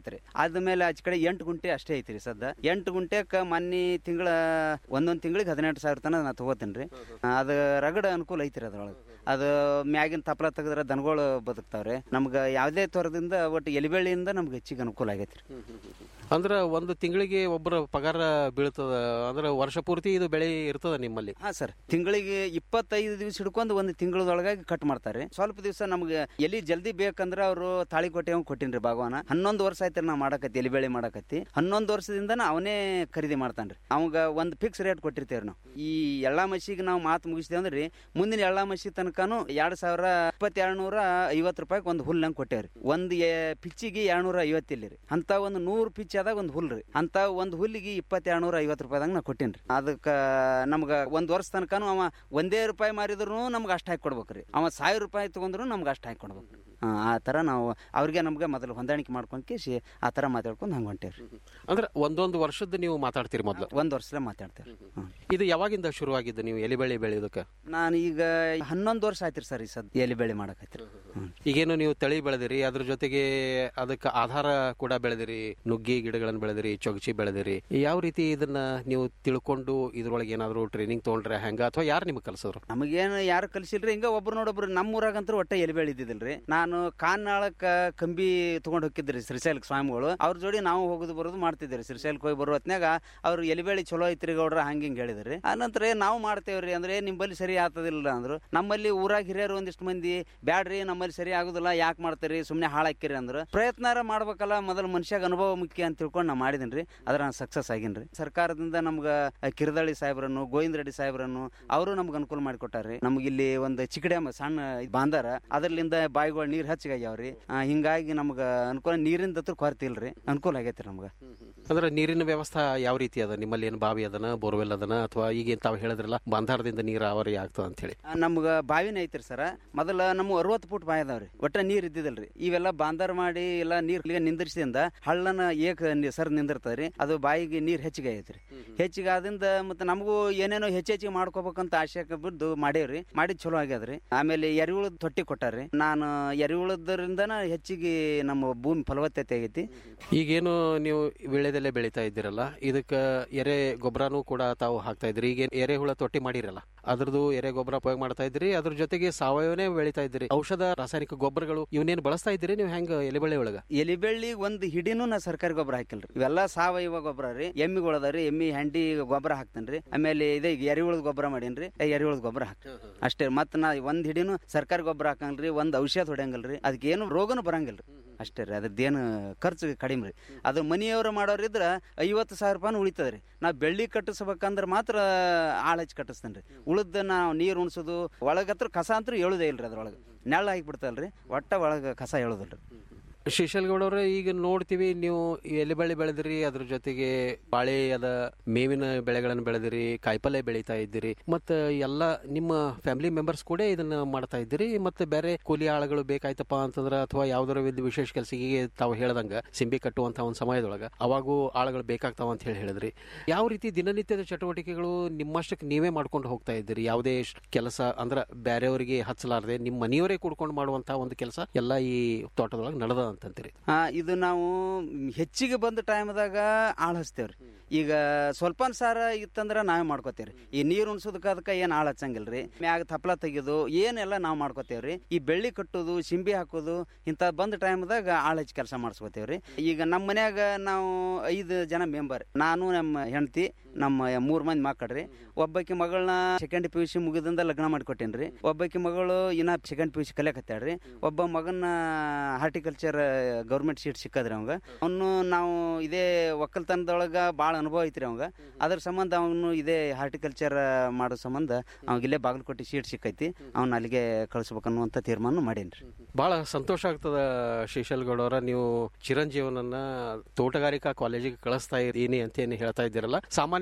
ಐತ್ರಿ ಆದ್ಮೇಲೆ ಆಚೆ ಕಡೆ ಎಂಟು ಗುಂಟೆ ಅಷ್ಟೇ ಐತ್ರಿ ಸದ್ದ ಎಂಟು ಗುಂಟೆಕ ಮೊನ್ನೆ ತಿಂಗಳ ಒಂದೊಂದು ತಿಂಗಳಿಗೆ ಹದಿನೆಂಟು ಸಾವಿರ ತನಕ ನಾ ತಗೋತೀನಿ ರೀ ಅದು ರಗಡ ಅನುಕೂಲ ಐತ್ರಿ ಅದ್ರೊಳಗೆ ಅದು ಮ್ಯಾಗಿನ ತಪ್ಪಲ ತೆಗೆದ್ರೆ ದನಗಳು ಬದುಕ್ತಾವ್ರೆ ನಮ್ಗೆ ಯಾವುದೇ ಥರದಿಂದ ಒಟ್ಟು ಎಲಿಬೆಳ್ಳಿಯಿಂದ ನಮ್ಗೆ ಹೆಚ್ಚಿಗೆ ಅನುಕೂಲ ಆಗೈತ್ರಿ ಅಂದ್ರೆ ಒಂದು ತಿಂಗಳಿಗೆ ಒಬ್ಬರ ಪಗಾರ ಬೀಳ್ತದ ಅಂದ್ರೆ ವರ್ಷ ಪೂರ್ತಿ ಇದು ಬೆಳೆ ಇರ್ತದ ನಿಮ್ಮಲ್ಲಿ ಹಾ ಸರ್ ತಿಂಗಳಿಗೆ ಇಪ್ಪತ್ತೈದು ದಿವಸ ಹಿಡ್ಕೊಂಡು ಒಂದು ತಿಂಗಳದೊಳಗಾಗಿ ಕಟ್ ಮಾಡ್ತಾರೆ ಸ್ವಲ್ಪ ದಿವಸ ನಮ್ಗೆ ಎಲ್ಲಿ ಜಲ್ದಿ ಬೇಕಂದ್ರೆ ಅವರು ತಾಳಿಕೋಟೆ ಅವ್ನು ಕೊಟ್ಟಿನ್ರಿ ಭಗವಾನ ಹನ್ನೊಂದು ವರ್ಷ ಆಯ್ತು ನಾ ಮಾಡಕತ್ತಿ ಎಲಿ ಬೆಳೆ ಮಾಡಕತ್ತಿ ಹನ್ನೊಂದು ವರ್ಷದಿಂದ ಅವನೇ ಖರೀದಿ ಮಾಡ್ತಾನ್ರಿ ಅವಾಗ ಒಂದು ಫಿಕ್ಸ್ ರೇಟ್ ಕೊಟ್ಟಿರ್ತೇವ್ರಿ ನಾವು ಈ ಎಳ್ಳ ಮಸಿಗೆ ನಾವು ಮಾತು ಮುಗಿಸ್ತೇವೆ ಅಂದ್ರೆ ಮುಂದಿನ ಎಳ್ಳ ಮಸಿ ತನಕನು ಎರಡ್ ಸಾವಿರ ಇಪ್ಪತ್ತೆರಡು ನೂರ ಐವತ್ತು ರೂಪಾಯಿ ಒಂದು ಹುಲ್ ನಂಗೆ ಕೊಟ್ಟೇವ್ರಿ ಒಂದು ಪಿಚ್ಚಿಗೆ ಎರಡ್ನೂರ ಐವತ್ತಿಲ್ಲ ರೀ ಅಂತ ಒಂದು ನೂರು ಪಿಚ್ ಆದಾಗ ಒಂದು ಹುಲ್ ರೀ ಅಂತ ಒಂದು ಹುಲ್ಲಿಗೆ ಇಪ್ಪತ್ತೆರಡು ನೂರ ಐವತ್ತು ರೂಪಾಯಿದಾಗ ನಾ ಕೊಟ್ಟೇನ್ರಿ ಅದಕ್ಕೆ ನಮ್ಗೆ ಒಂದು ವರ್ಷ ತನಕನು ಅವ ಒಂದೇ ರೂಪಾಯಿ ಮಾರಿದ್ರು ನಮ್ಗೆ ಅಷ್ಟು ಹಾಕಿ ಕೊಡ್ಬೇಕ್ರಿ ಅವ ಸಾವಿರ ರೂಪಾಯಿ ತಗೊಂಡ್ರು ನಮ್ಗೆ ಅಷ್ಟು ಹಾಕಿ ಕೊಡ್ಬೇಕು ಹಾ, ಆ ಥರ ನಾವು ಅವ್ರಿಗೆ ನಮ್ಗೆ ಮೊದಲು ಹೊಂದಾಣಿಕೆ ಮಾಡ್ಕೊಂಡ್ ಕೇಸಿ ಆ ಥರ ಮಾತಾಡ್ಕೊಂಡು ಹಂಗೆ ಹೊಂಟೇವ್ರಿ ಅಂದ್ರೆ ಒಂದೊಂದು ವರ್ಷದ ನೀವು ಮಾತಾಡ್ತೀರಿ ಮೊದಲು ಒಂದು ವರ್ಷದ ಮಾತಾಡ್ತೇವೆ ಇದು ಯಾವಾಗಿಂದ ಶುರುವಾಗಿದ್ದು ನೀವು ಎಲಿ ಬೆಳೆ ಬೆಳೆಯೋದಕ್ಕೆ ನಾನು ಈಗ ಹನ್ನೊಂದು ವರ್ಷ ಆಯ್ತು ಸರ್ ಈ ಸದ್ ಎಲಿ ಬೆಳೆ ಮಾಡಕೈತ್ರಿ ಈಗೇನು ನೀವು ತಳಿ ಬೆಳೆದಿರಿ ಅದ್ರ ಜೊತೆಗೆ ಅದಕ್ಕೆ ಆಧಾರ ಕೂಡ ಬೆಳೆದಿರಿ ನುಗ್ಗಿ ಗಿಡಗಳನ್ನು ಬೆಳೆದಿರಿ ಚೊಗಚಿ ಬೆಳೆದಿರಿ ಯಾವ ರೀತಿ ಇದನ್ನ ನೀವು ತಿಳ್ಕೊಂಡು ಇದ್ರೊಳಗೆ ಏನಾದ್ರು ಟ್ರೈನಿಂಗ್ ತಗೊಂಡ್ರೆ ಹೆಂಗ ಅಥವಾ ಯಾರು ನಿಮ್ಗೆ ಕಲ್ಸಿದ್ರು ನಮಗೇನು ಯಾರು ಕಲಿಸಿಲ್ರಿ ಹಿಂಗ ಒಬ್ರು ನೋಡೊಬ್ರು ನಮ್ಮ ಊರಾಗಂತೂ ಒಟ್ಟ ಎಲಿ ಬೆಳಿದಿದ್ದಿಲ್ರಿ ನಾನು ಕಾನ್ನಾಳಕ್ಕ ಕಂಬಿ ತಗೊಂಡ್ ಹೋಗಿದ್ರಿ ಶ್ರೀಶೈಲಕ್ಕೆ ಸ್ವಾಮಿಗಳು ಅವ್ರ ಜೋಡಿ ನಾವು ಹೋಗುದು ಬರೋದು ಮಾಡ್ತಿದ್ರಿ ಶ್ರೀಶೈಲಕ್ಕೆ ಹೋಗಿ ಬರೋ ಹೊತ್ನ್ಯಾಗ ಅವ್ರು ಎಲಿ ಬೆಳಿ ಚಲೋ ಐತ್ರಿ ಗೌಡ್ರ ಹಂಗ ಹಿಂಗ್ ಹೇಳಿದ್ರಿ ಆನಂತರ ಏ ನಾವು ಮಾಡ್ತೇವ್ರಿ ಅಂದ್ರೆ ನಿಮ್ಮಲ್ಲಿ ಸರಿ ಆಗ್ತದಿಲ್ಲ ಅಂದ್ರು ನಮ್ಮಲ್ಲಿ ಊರಾಗ ಹಿರಿಯರು ಒಂದಿಷ್ಟು ಮಂದಿ ಬ್ಯಾಡ್ರಿ ನಮ್ಮಲ್ಲಿ ಸರಿ ಆಗುದಿಲ್ಲ ಯಾಕೆ ಮಾಡ್ತೀರಿ ಸುಮ್ಮನೆ ಹಾಳಾಕಿರಿ ಅಂದ್ರು ಪ್ರಯತ್ನಾರ ಮಾಡ್ಬೇಕಲ್ಲ ಮೊದಲು ಮನುಷ್ಯಾಗ ಅನುಭವ ಮುಖ್ಯ ಅಂತ ತಿಳ್ಕೊಂಡು ನಾ ಮಾಡಿದೀನಿ ಅದ್ರ ನಾನು ಸಕ್ಸಸ್ ಆಗೀನಿ ಸರ್ಕಾರದಿಂದ ನಮ್ಗೆ ಕಿರದಳ್ಳಿ ಸಾಹೇಬ್ರನ್ನು ಗೋವಿಂದ ರೆಡ್ಡಿ ಸಾಹೇಬ್ರನ್ನು ಅವರು ನಮ್ಗೆ ಅನುಕೂಲ ಮಾಡಿಕೊಟ್ಟಾರ್ರಿ ನಮ್ಗೆ ಇಲ್ಲಿ ಒಂದು ಚಿಕಡೆ ಸಣ್ಣ ಇದ್ ಬಾಂದಾರ ಅದ್ರಲಿಂದ ಬಾಯಿಗಳು ನೀರ್ ಹಚ್ಚಾಗ್ಯಾವ್ರಿ ಆ, ಹಿಂಗಾಗಿ ನಮ್ಗೆ ಅನುಕೂಲ ನೀರಿಂದ ಹತ್ರ ಕೊರತೆ ಇಲ್ರಿ ಅನುಕೂಲ ಆಗೈತ್ರಿ ನಮ್ಗೆ ಅಂದ್ರೆ ನೀರಿನ ವ್ಯವಸ್ಥೆ ಯಾವ ರೀತಿ ಅದ ನಿಮ್ಮಲ್ಲಿ ಏನು ಬಾವಿ ಅದನ ಬೋರ್ವೆಲ್ ಅದನ ಅಥವಾ ಈಗ ತಾವು ಹೇಳಿದ್ರಲ್ಲ ಬಂಧಾರದಿಂದ ನೀರಾವರಿ ಆಗ್ತದ ಅಂತ ಹೇಳಿ ನಮ್ಗೆ ಬಾವಿನೇ ಐತ್ರಿ ಸರ ಮೊದಲ ನಮ್ಮ ಅರವತ್ತು ಫುಟ್ ಬಾವಿ ಅದಾವ್ರಿ ಒಟ್ಟ ನೀರ್ ಇದ್ದಿದ್ದಲ್ರಿ ಇವೆಲ್ಲ ಬಾಂದಾರ್ ಮಾಡಿ ಎಲ್ಲ ನೀರ್ ನಿಂದ್ರಿಸಿದಿಂದ ಹಳ್ಳನ ಏಕ ನಿ- ಸರ್ ನಿಂದಿರ್ತದ್ರಿ ಅದು ಬಾಯಿಗೆ ನೀರ್ ಹೆಚ್ಚಿಗೆ ಐತ್ರಿ ಹೆಚ್ಚಿಗೆ ಆದಿಂದ ಮತ್ತೆ ನಮಗೂ ಏನೇನೋ ಹೆಚ್ಚು ಹೆಚ್ಚಿಗೆ ಮಾಡ್ಕೋಬೇಕಂತ ಆಶೆ ಬಿದ್ದು ಮಾಡೇವ್ರಿ ಮಾಡಿದ್ ಚಲೋ ಆಗ್ಯದ್ರಿ ಆಮೇಲೆ ಎರಿಹುಳದ ತೊಟ್ಟಿ ಕೊಟ್ಟಾರ್ರಿ ನಾನು ಎರಿಹುಳದ್ರಿಂದನ ಹೆಚ್ಚಿಗೆ ನಮ್ಮ ಭೂಮಿ ಫಲವತ್ತತೆ ಆಗೈತಿ ಈಗೇನು ನೀವು ವಿಳೆದೆಲೆ ಬೆಳೀತಾ ಇದ್ದೀರಲ್ಲ ಇದಕ್ಕೆ ಎರೆ ಗೊಬ್ಬರನೂ ಕೂಡ ತಾವು ಹಾಕ್ತಾ ಇದ್ರಿ ಈಗ ಎರೆಹುಳ ತೊಟ್ಟಿ ಮಾಡಿರಲ್ಲ ಅದ್ರದ್ದು ಎರೆ ಗೊಬ್ಬರ ಉಪಯೋಗ ಮಾಡ್ತಾ ಇದ್ರಿ ಅದ್ರ ಜೊತೆಗೆ ಸಾವಯವನೇ ಬೆಳೀತಾ ಇದ್ರಿ ಔಷಧ ರಾಸಾಯನಿಕ ಗೊಬ್ಬರಗಳು ಇವನ್ನೇನು ಬಳಸ್ತಾ ಇದ್ದೀರಿ ನೀವು ಹೆಂಗ ಎಲೆಬಳ್ಳಿ ಒಳಗ ಎಲಿ ಬೆಳ್ಳಿ ಒಂದು ಹಿಡಿನೂ ನಾ ಸರ್ಕಾರಿ ಗೊಬ್ಬರ ಹಾಕಿಲ್ರಿ ಇವೆಲ್ಲ ಸಾವಯವ ಗೊಬ್ಬರ ರೀ ಎಮ್ಮಿಗಳು ಅದಾವ್ರಿ ಎಮ್ಮಿ ಹಂಡಿ ಗೊಬ್ಬರ ಹಾಕ್ತೇನ್ರಿ ಆಮೇಲೆ ಇದೇ ಎರಿಹುಳದ ಗೊಬ್ಬರ ಮಾಡೇನ್ರಿ ಎರಿಹುಳದ ಗೊಬ್ಬರ ಹಾಕ್ ಅಷ್ಟೇ ಮತ್ ನಾ ಒಂದ್ ಹಿಡಿನು ಸರ್ಕಾರಿ ಗೊಬ್ಬರ ಹಾಕಂಗಿಲ್ರಿ ಒಂದ್ ಔಷಧ ಹೊಡೆಯಂಗಿಲ್ರಿ ಅದಕ್ಕೆ ಏನು ರೋಗನು ಬರಂಗಿಲ್ರಿ ಅಷ್ಟೇ ರೀ ಅದ್ರದ್ದೇನು ಖರ್ಚು ಕಡಿಮೆ ರೀ ಅದು ಮನಿಯವರು ಮಾಡೋರಿದ್ರ ಐವತ್ತು ಸಾವಿರ ರೂಪಾಯಿ ಉಳಿತದ್ರಿ ನಾವು ಬೆಳ್ಳಿ ಕಟ್ಟಿಸ್ಬೇಕಂದ್ರೆ ಮಾತ್ರ ಆಳ್ ಹಚ್ಚಿ ಕಟ್ಟಿಸ್ತೇನೆ ರೀ ಉಳಿದ ನಾವು ನೀರು ಉಣಿಸೋದು ಒಳಗತ್ರ ಕಸ ಅಂತೂ ಹೇಳುದೇ ಇಲ್ರಿ ಅದ್ರೊಳಗೆ ನೆಳ್ಳ ಹಾಕಿಬಿಡ್ತಲ್ರಿ ಒಟ್ಟ ಒಳಗೆ ಕಸ ಹೇಳೋದಿಲ್ರಿ ಶ್ರೀಶೈಲ್ಗೌಡವ್ರೆ ಈಗ ನೋಡ್ತೀವಿ ನೀವು ಎಲೆ ಬೆಳೆ ಬೆಳೆದಿರಿ ಅದ್ರ ಜೊತೆಗೆ ಬಾಳೆ ಅದ ಮೇವಿನ ಬೆಳೆಗಳನ್ನು ಬೆಳೆದಿರಿ ಕಾಯಿಪಲ್ಯ ಬೆಳೀತಾ ಇದ್ದೀರಿ ಮತ್ತೆ ಎಲ್ಲ ನಿಮ್ಮ ಫ್ಯಾಮಿಲಿ ಮೆಂಬರ್ಸ್ ಕೂಡ ಇದನ್ನ ಮಾಡ್ತಾ ಇದ್ದೀರಿ ಮತ್ತೆ ಬೇರೆ ಕೂಲಿ ಆಳುಗಳು ಬೇಕಾಯ್ತಪ್ಪ ಅಂತಂದ್ರೆ ಅಥವಾ ಯಾವ್ದಾರ ಒಂದು ವಿಶೇಷ ಕೆಲಸಕ್ಕೆ ತಾವು ಹೇಳ್ದಂಗ ಸಿಂಬಿ ಕಟ್ಟುವಂತ ಒಂದು ಸಮಯದೊಳಗ ಅವಾಗೂ ಆಳುಗಳು ಬೇಕಾಗ್ತಾವ ಅಂತ ಹೇಳಿ ಹೇಳಿದ್ರಿ ಯಾವ ರೀತಿ ದಿನನಿತ್ಯದ ಚಟುವಟಿಕೆಗಳು ನಿಮ್ಮಷ್ಟಕ್ಕೆ ನೀವೇ ಮಾಡ್ಕೊಂಡು ಹೋಗ್ತಾ ಇದ್ದೀರಿ ಯಾವುದೇ ಶ್- ಕೆಲಸ ಅಂದ್ರೆ ಬೇರೆಯವರಿಗೆ ಹಚ್ಚಲಾರದೆ ನಿಮ್ಮ ಮನೆಯವರೇ ಕೂಡ್ಕೊಂಡು ಮಾಡುವಂತಹ ಒಂದು ಕೆಲಸ ಎಲ್ಲ ಈ ತೋಟದೊಳಗೆ ನಡೆದ ಅಂತಂತೀರಿ ಆ, ಇದು ನಾವು ಹೆಚ್ಚಿಗೆ ಬಂದ ಟೈಮ್ದಾಗ ಆಳ್ ಹಚ್ತೇವ್ರಿ ಈಗ ಸ್ವಲ್ಪ ಸಾರ ಇತ್ತಂದ್ರ ನಾವೇ ಮಾಡ್ಕೋತೇವ್ರಿ ಈ ನೀರು ಉಣ್ಸೋದಕ್ಕೆ ಅದಕ್ಕೆ ಏನು ಆಳ್ ಹಚ್ಚಂಗಿಲ್ರಿ ಮ್ಯಾಗ ತಪ್ಲ ತೆಗೆಯೋದು ಏನೆಲ್ಲ ನಾವು ಮಾಡ್ಕೋತೇವ್ರಿ ಈ ಬೆಳ್ಳಿ ಕಟ್ಟೋದು ಸಿಂಬಿ ಹಾಕೋದು ಇಂಥ ಬಂದ ಟೈಮ್ದಾಗ ಆಳ್ ಹಚ್ಚಿ ಕೆಲಸ ಮಾಡಿಸ್ಕೋತೇವ್ರಿ ಈಗ ನಮ್ಮ ಮನ್ಯಾಗ ನಾವು ಐದು ಜನ ಮೆಂಬರ್ ನಾನು ನಮ್ಮ ಹೆಂಡತಿ ನಮ್ಮ ಮೂರ್ ಮಂದಿ ಮಕ್ಕಳ್ರಿ ಒಬ್ಬಾಕಿ ಮಗಳನ್ನ ಸೆಕೆಂಡ್ ಪಿ ಯು ಸಿ ಮುಗಿದಿಂದ ಲಗ್ನ ಮಾಡಿಕೊಟ್ಟೇನ್ರಿ ಒಬ್ಬಾಕಿ ಮಗಳು ಇನ್ನ ಸೆಕೆಂಡ್ ಪಿ ಯು ಸಿ ಕಲಿಯಕತ್ತಾಳ್ರಿ ಒಬ್ಬ ಮಗನ ಹಾರ್ಟಿಕಲ್ಚರ್ ಗೌರ್ಮೆಂಟ್ ಸೀಟ್ ಸಿಕ್ಕದ್ರಿ ಅವಂಗ ಅವನು ನಾವು ಇದೇ ಒಕ್ಕಲ್ತನದೊಳಗ ಭಾಳ ಅನುಭವ ಐತ್ರಿ ಅವಂಗ ಅದ್ರ ಸಂಬಂಧ ಅವನು ಇದೇ ಹಾರ್ಟಿಕಲ್ಚರ್ ಮಾಡೋ ಸಂಬಂಧ ಅವಾಗ ಇಲ್ಲೇ ಬಾಗಲಕೋಟೆ ಸೀಟ್ ಸಿಕ್ಕೈತಿ ಅವ್ನ ಅಲ್ಲಿಗೆ ಕಳಿಸ್ಬೇಕನ್ನುವಂತ ತೀರ್ಮಾನ ಮಾಡೇನ್ರಿ ಬಹಳ ಸಂತೋಷ ಆಗ್ತದ ಶ್ರೀಶೈಲ್ಗೌಡವರ ನೀವು ಚಿರಂಜೀವನನ್ನ ತೋಟಗಾರಿಕಾ ಕಾಲೇಜಿಗೆ ಕಳಿಸ್ತಾ ಇದ್ದೀನಿ ಅಂತ ಏನು ಹೇಳ್ತಾ ಇದ್ದೀರಲ್ಲ ಸಾಮಾನ್ಯ